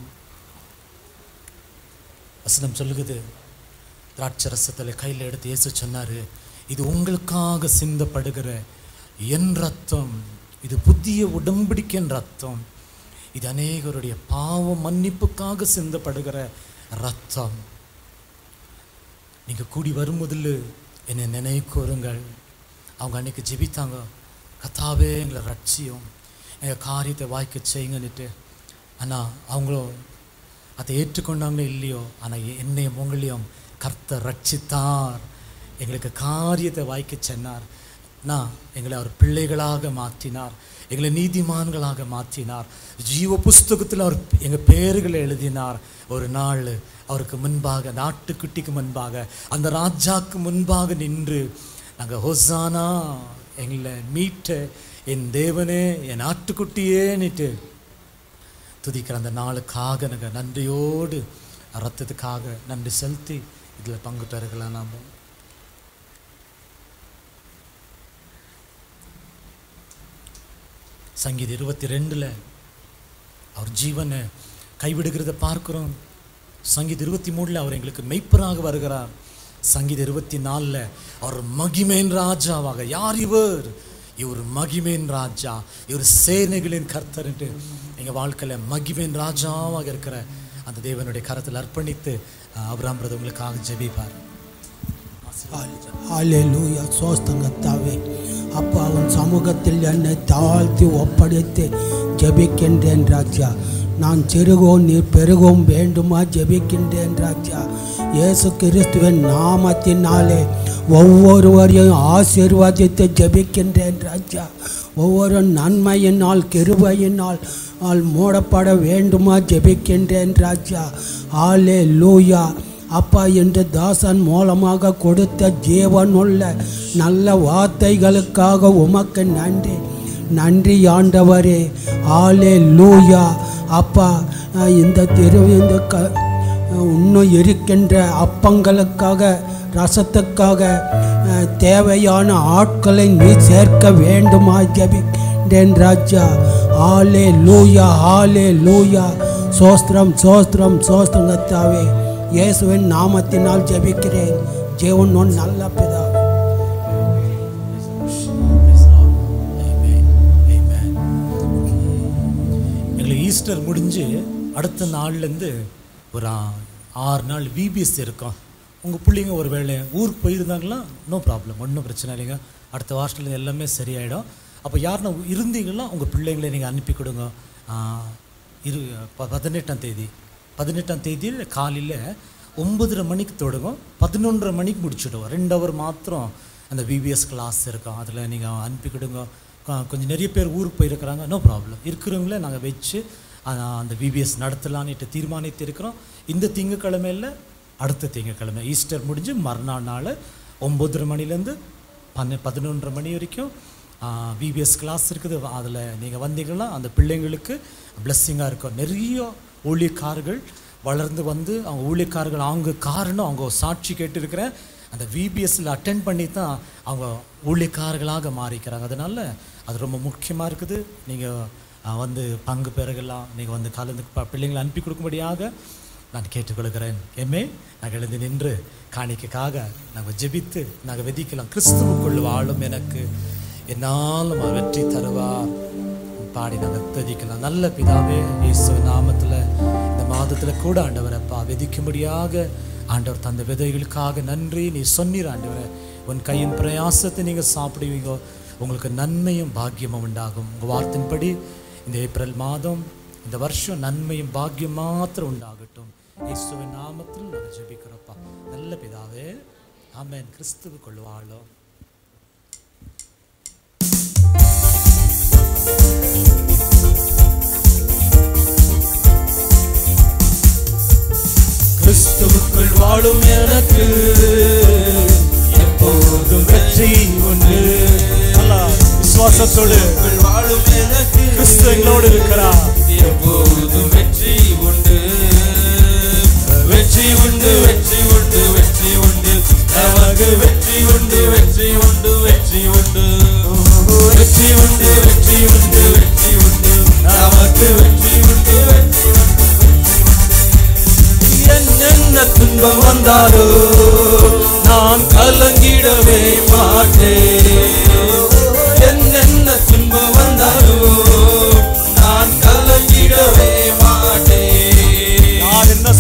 வசனம் சொல்லுகுது திராட்சை ரசத்தில் கையில் எடுத்து இயேசு சொன்னார் இது உங்களுக்காக சிந்தப்படுகிற என் ரத்தம் இது புதிய உடம்பிடிக்கின் ரத்தம் இது அநேகருடைய பாவ மன்னிப்புக்காக சிந்தப்படுகிற ரத்தம் நீங்கள் கூடி வரும்போதில் என்னை நினைவு கூறுங்கள் அவங்க அன்னைக்கு ஜெபித்தாங்க கத்தாவே எங்களை ரட்சியும் எங்கள் காரியத்தை வாய்க்க செய்யுங்கன்னுட்டு ஆனால் அவங்களும் அதை ஏற்றுக்கொண்டாங்களோ இல்லையோ ஆனால் என்னையும் உங்களையும் கர்த்தர் ரட்சித்தார் எங்களுக்கு காரியத்தை வாய்க்க சொன்னார் நான் எங்களை அவர் பிள்ளைகளாக மாற்றினார் எங்களை நீதிமான்களாக மாற்றினார் ஜீவ புஸ்தகத்தில் அவர் எங்கள் பேர்களை எழுதினார் ஒரு நாள் அவருக்கு முன்பாக நாட்டுக்குட்டிக்கு முன்பாக அந்த ராஜாக்கு முன்பாக நின்று நாங்கள் ஹொசானா எங்களை மீட்ட என் தேவனே என் ஆட்டுக்குட்டியேன்னுட்டு துதிக்கிற அந்த நாளுக்காக நாங்கள் நன்றியோடு ரத்தத்துக்காக நன்றி செலுத்தி இதில் பங்கு பெறலாம் நாம் சங்கீத இருபத்தி ரெண்டில் அவர் ஜீவனை கைவிடுகிறத பார்க்கிறோம் சங்கீத இருபத்தி மூணில் அவர் எங்களுக்கு மெய்ப்பராக வருகிறார் சங்கீத இருபத்தி நாலில் அவர் மகிமேன் ராஜாவாக யார் இவர் இவர் மகிமேன் ராஜா இவர் சேனைகளின் கர்த்தர் என்று எங்கள் வாழ்க்கையில் மகிமேன் ராஜாவாக இருக்கிற அந்த தேவனுடைய கரத்தில் அர்ப்பணித்து அபிராம் பிரதர் உங்களுக்காக ஜெபிப்பார் ஹalleluya சோஸ்தங்கத்தாவே அப்பா உன் சமூகத்தில் என்னை தாழ்த்தி ஒப்படைத்து ஜெபிக்கின்றேன் ராஜா நான் சிறுகோம் நீர் பெருகவும் வேண்டுமா ஜெபிக்கின்றேன் ராஜா இயேசு கிறிஸ்துவின் நாமத்தினாலே ஒவ்வொருவரையும் ஆசீர்வாதித்து ஜெபிக்கின்றேன் ராஜா ஒவ்வொரு நன்மையினால் கிருபையினால் ஆல் மூடப்பட வேண்டுமா ஜெபிக்கின்றேன் ராஜா ஆலே லூயா அப்பா என்று தாசன் மூலமாக கொடுத்த ஜீவனுள்ள நல்ல வார்த்தைகளுக்காக உமக்கு நன்றி நன்றி ஆண்டவரே ஆலே லூயா அப்பா அஹ் இந்த திரு இந்த க இன்னும் இருக்கின்ற அப்பங்களுக்காக ரசத்துக்காக அஹ், தேவையான ஆட்களை நீ சேர்க்க வேண்டுமா ஜபிக்கின்றேன் ராஜா ஆலே லூயா ஆலே லூயா சோஸ்திரம் சோஸ்திரம் சோஸ்திரங்கத்தாவே இயேசுவின் நாமத்தினால் ஜெபிக்கிறேன் ஜெவன் உன் நல்ல பிதா எங்களுக்கு ஈஸ்டர் முடிஞ்சு அடுத்த நாள்லேருந்து ஒரு ஆ- ஆறு நாள் விபிஎஸ் இருக்கும் உங்கள் பிள்ளைங்க ஒரு வேளை ஊருக்கு போயிருந்தாங்களா நோ ப்ராப்ளம் ஒன்றும் பிரச்சனை இல்லைங்க அடுத்த ஹாஸ்டலில் எல்லாமே சரியாயிடும் அப்போ யாருன்னா இருந்தீங்களா உங்கள் பிள்ளைங்களை நீங்கள் அனுப்பி கொடுங்க ஆ, இரு ப- பதினெட்டாம் தேதி பதினெட்டாம் தேதி காலையில் ஒன்பதரை மணிக்கு தொடங்கும் பதினொன்றரை மணிக்கு முடிச்சுடுவோம் ரெண்டு ஹவர் மாத்திரம் அந்த விபிஎஸ் கிளாஸ் இருக்கும் அதில் நீங்கள் அனுப்பி கொடுங்க கொ- கொஞ்சம் நிறைய பேர் ஊருக்கு போயிருக்கிறாங்க நோ ப்ராப்ளம் இருக்கிறவங்கள நாங்கள் வச்சு ஆஹ், அந்த விபிஎஸ் நடத்தலான்னுட்டு தீர்மானித்து இருக்கிறோம் இந்த திங்கக்கிழமையில் அடுத்த திங்கக்கிழமை ஈஸ்டர் முடிஞ்சு மறுநாள் நாள் ஒம்பதரை மணிலேருந்து பன்ன பதினொன்றரை மணி வரைக்கும் விபிஎஸ் கிளாஸ் இருக்குது அதில் நீங்கள் வந்தீங்கன்னா அந்த பிள்ளைங்களுக்கு பிளெஸ்ஸிங்காக இருக்கும் நிறைய ஊழியக்காரர்கள் வளர்ந்து வந்து அவங்க ஊழியக்காரர்கள் அவங்க காரணம் அவங்க சாட்சி கேட்டிருக்கிறேன் அந்த விபிஎஸ்ல அட்டென்ட் பண்ணி தான் அவங்க ஊழியக்காரர்களாக மாறிக்கிறாங்க அதனால அது ரொம்ப முக்கியமாக இருக்குது நீங்கள் வந்து பங்கு பெறலாம் நீங்கள் வந்து கலந்து ப- பிள்ளைங்களை அனுப்பி கொடுக்கும்படியாக நான் கேட்டுக்கொள்கிறேன் எம்மே நாங்கள் எழுந்து நின்று காணிக்கைக்காக நாங்கள் ஜெபித்து நாங்கள் வெதிக்கலாம் கிறிஸ்துவுக்குள் வாழும் எனக்கு என்னாலும் அவர் வெற்றி தருவார் பாடி நாங்கள் துதிக்கலாம் நல்ல பிதாவே இயேசு நாமத்தில் இந்த மாதத்தில் கூட ஆண்டவரப்பா விதிக்கும்படியாக ஆண்டவர் தந்த விதைகளுக்காக நன்றி நீ சொன்னீர் ஆண்டவரே உன் கையின் பிரயாசத்தை நீங்கள் சாப்பிடுவீங்க உங்களுக்கு நன்மையும் பாக்கியமும் உண்டாகும் உங்கள் வார்த்தையின்படி இந்த ஏப்ரல் மாதம் இந்த வருஷம் நன்மையும் பாக்கியம் மாத்திரம் உண்டாகட்டும் இயேசுவின் நாமத்தில் நாங்கள் ஜெபிக்கிறோப்பா நல்ல பிதாவே ஆமென் கிறிஸ்துவுக்குள் வாழும் கிறிஸ்துவுக்குள் வாழும் எனக்கு எப்போதும் வெற்றி உண்டு நல்லா விசுவாசத்தோடு கிறிஸ்துவுக்குள் வாழும் எனக்கு கிறிஸ்து எங்களோடு இருக்கிறார் எப்போதும் வெற்றி உண்டு வெற்றி உண்டு வெற்றி உண்டு வெற்றி உண்டு நமக்கு வெற்றி உண்டு வெற்றி உண்டு வெற்றி உண்டு வெற்றி உண்டு வெற்றி உண்டு வெற்றி உண்டு நமக்கு வெற்றி உண்டு வெற்றி உண்டு என்னென்ன துன்பம் வந்தாலோ நான் கலங்கிடவே மாட்டேன் என்னென்ன துன்பம் வந்தாலோ நான் கலங்கிடவே மாட்டேன் யார் என்ன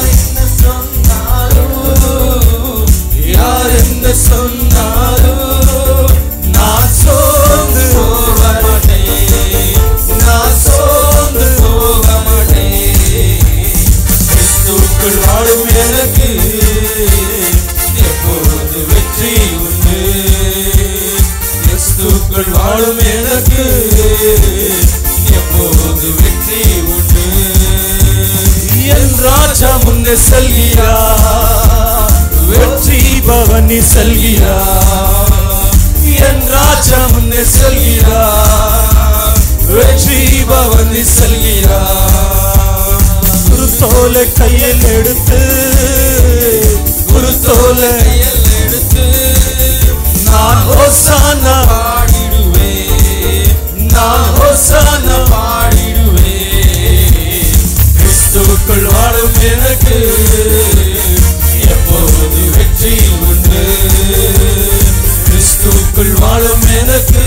சொன்னாலும் யார் என்ன சொன்னாலும் நான் சோர்ந்து போக மாட்டேன் நான் சோர்ந்து போக மாட்டேன் கிறிஸ்துவுக்குள் வாழும் எனக்கு எப்போது வெற்றி உண்டு கிறிஸ்துவுக்குள் வாழும் எனக்கு எப்போது வெற்றி உண்டு என் ராஜா முன்னே செல்கிறார் வெற்றி பவனி செல்கிறார் என் ராஜா முன்னே செல்கிறார் வெற்றி பவனி செல்கிறார் குருத்தோலை கையில் எடுத்து குருத்தோலை கையில் எடுத்து நான் ஹோசானா பாடிடுவேன் நான் ஹோசானா பாடிடுவேன் கிறிஸ்துவுக்குள் வாழும் எனக்கு எப்போது வெற்றி உண்டு கிறிஸ்துவுக்குள் வாழும் எனக்கு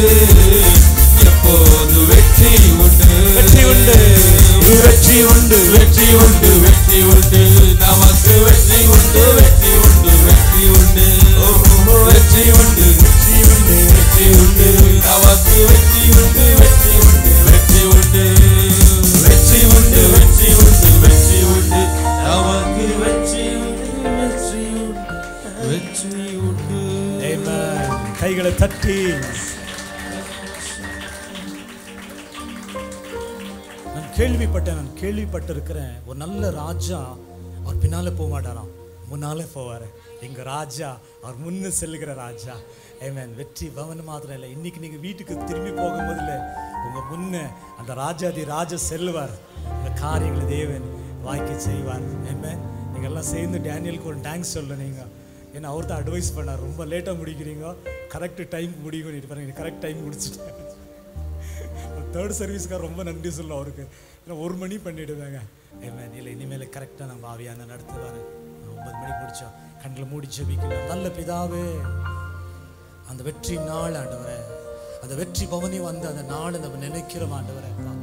எப்போது வெற்றி உண்டு வெற்றி உண்டு வெற்றி உண்டு வெற்றி உண்டு வெற்றி உண்டு நமக்கு வெற்றி உண்டு வெற்றி உண்டு வெற்றி உண்டு ஓ, வெற்றி உண்டு வெற்றி உண்டு வெற்றி உண்டு நமக்கு வெற்றி உண்டு வெற்றி உண்டு வெற்றி உண்டு வெற்றி உண்டு வெற்றி உண்டு வெற்றி உண்டு நமக்கு வெற்றி உண்டு வெற்றி உண்டு வெற்றி உண்டு Amen. கைகளை தட்டி நான் கேள்விப்பட்டேன் நான் கேள்விப்பட்டிருக்கிறேன் ஒரு நல்ல ராஜா அவர் பின்னால போக மாட்டாராம் முன்னாலே போவார் எங்க ராஜா அவர் முன்ன செல்லுகிற ராஜா ஏமேன் வெற்றி பவன் மாத்திரம் இல்லை இன்னைக்கு நீங்க வீட்டுக்கு திரும்பி போகும்போதுல உங்க முன்ன அந்த ராஜாதி ராஜா செல்வார் அந்த காரியங்களை தேவன் வாய்க்க செய்வார் ஏமேன் நீங்க எல்லாம் சேர்ந்து டேனியலுக்கு ஒரு தேங்க்ஸ் சொல்ல நீங்க ஏன்னா அவர் தான் அட்வைஸ் பண்ணார் ரொம்ப லேட்டாக முடிக்கிறீங்க கரெக்ட் டைம் முடிக்கணும் பாருங்க கரெக்ட் டைம் முடிச்சுட்டேன் தேர்ட் சர்வீஸ்க்காக ரொம்ப நன்றி சொல்லும் அவருக்கு ஏன்னா ஒரு மணி பண்ணிடுவேங்க ஏமேன் இல்லை இனிமேல் கரெக்டாக நம்ம ஆவியான நடத்துவார் ஒன்பது மணி முடிச்சோம் கண்ணில் மூடி ஜெபிக்கலாம் நல்ல பிதாவே அந்த வெற்றி நாள் ஆண்டவரே அந்த வெற்றி பவனி வந்து அந்த நாளை நம்ம நினைக்கிறோம் ஆண்டவரே அப்பா.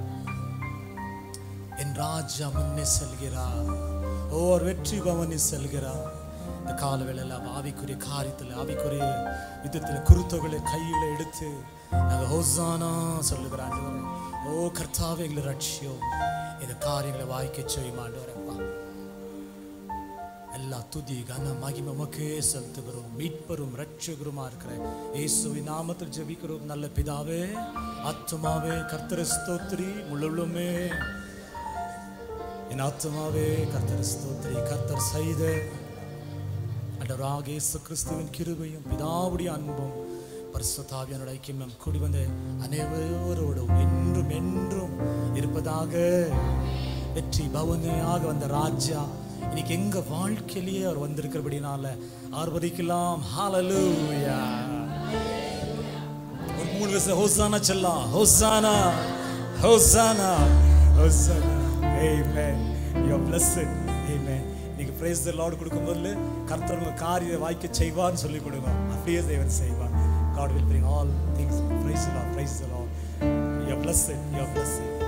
என் ராஜா முன்னே செல்கிறார் ஓர் வெற்றி பவனி செல்கிறார் இந்த காலவேளையில் ஆவிக்குரிய காரியத்தில் ஆவிக்குரிய விதத்தில் குருத்தொகளை கையில் எடுத்து நாங்கள் ஹோசானா சொல்லுகிற ஆண்டவரே ஓ கர்த்தாவே எங்களை ரட்சியோ இந்த காரியங்களை வாய்க்க செய்யும் ஆண்டவரே அப்பா எல்லா துதி கன மகிமை உமக்கே செலுத்துகிறோம் மீட்பரும் ரட்சகருமா இருக்கிற இயேசுவின் நாமத்தில் ஜெபிக்கிறோம் நல்ல பிதாவே ஆத்துமாவே கர்த்தர ஸ்தோத்திரி முழுமே என் ஆத்துமாவே கர்த்தர் ஸ்தோத்திரி கர்த்தர் செய்த அண்டவராக இயேசு கிறிஸ்துவின் கிருபையும் பிதாவுடைய அன்பும் பரிசுத்தாவியனோட ஐக்கியம் கூடி வந்த அனைவரோடும் என்றும் என்றும் இருப்பதாக வெற்றி பவனியாக வந்த ராஜா இன்னைக்கு எங்க வாழ்க்கையிலேயே அவர் வந்திருக்கிறபடினால ஆர்வதிக்கலாம் ஹalleluya ஒரு மூணு வருஷம் ஹோசானா சொல்லலாம் ஹோசானா ஹோசானா ஹோசானா ஆமென் யூ ஆர் பிளஸ்ட் ஆமென் நீங்க praise the lord கொடுக்கும்போது கர்த்தர் உங்க காரிய வாய்க்க செய்வார்னு சொல்லி கொடுங்க அப்படியே தேவன் செய்வார் God will bring all things praise the Lord praise the Lord you are blessed you are blessed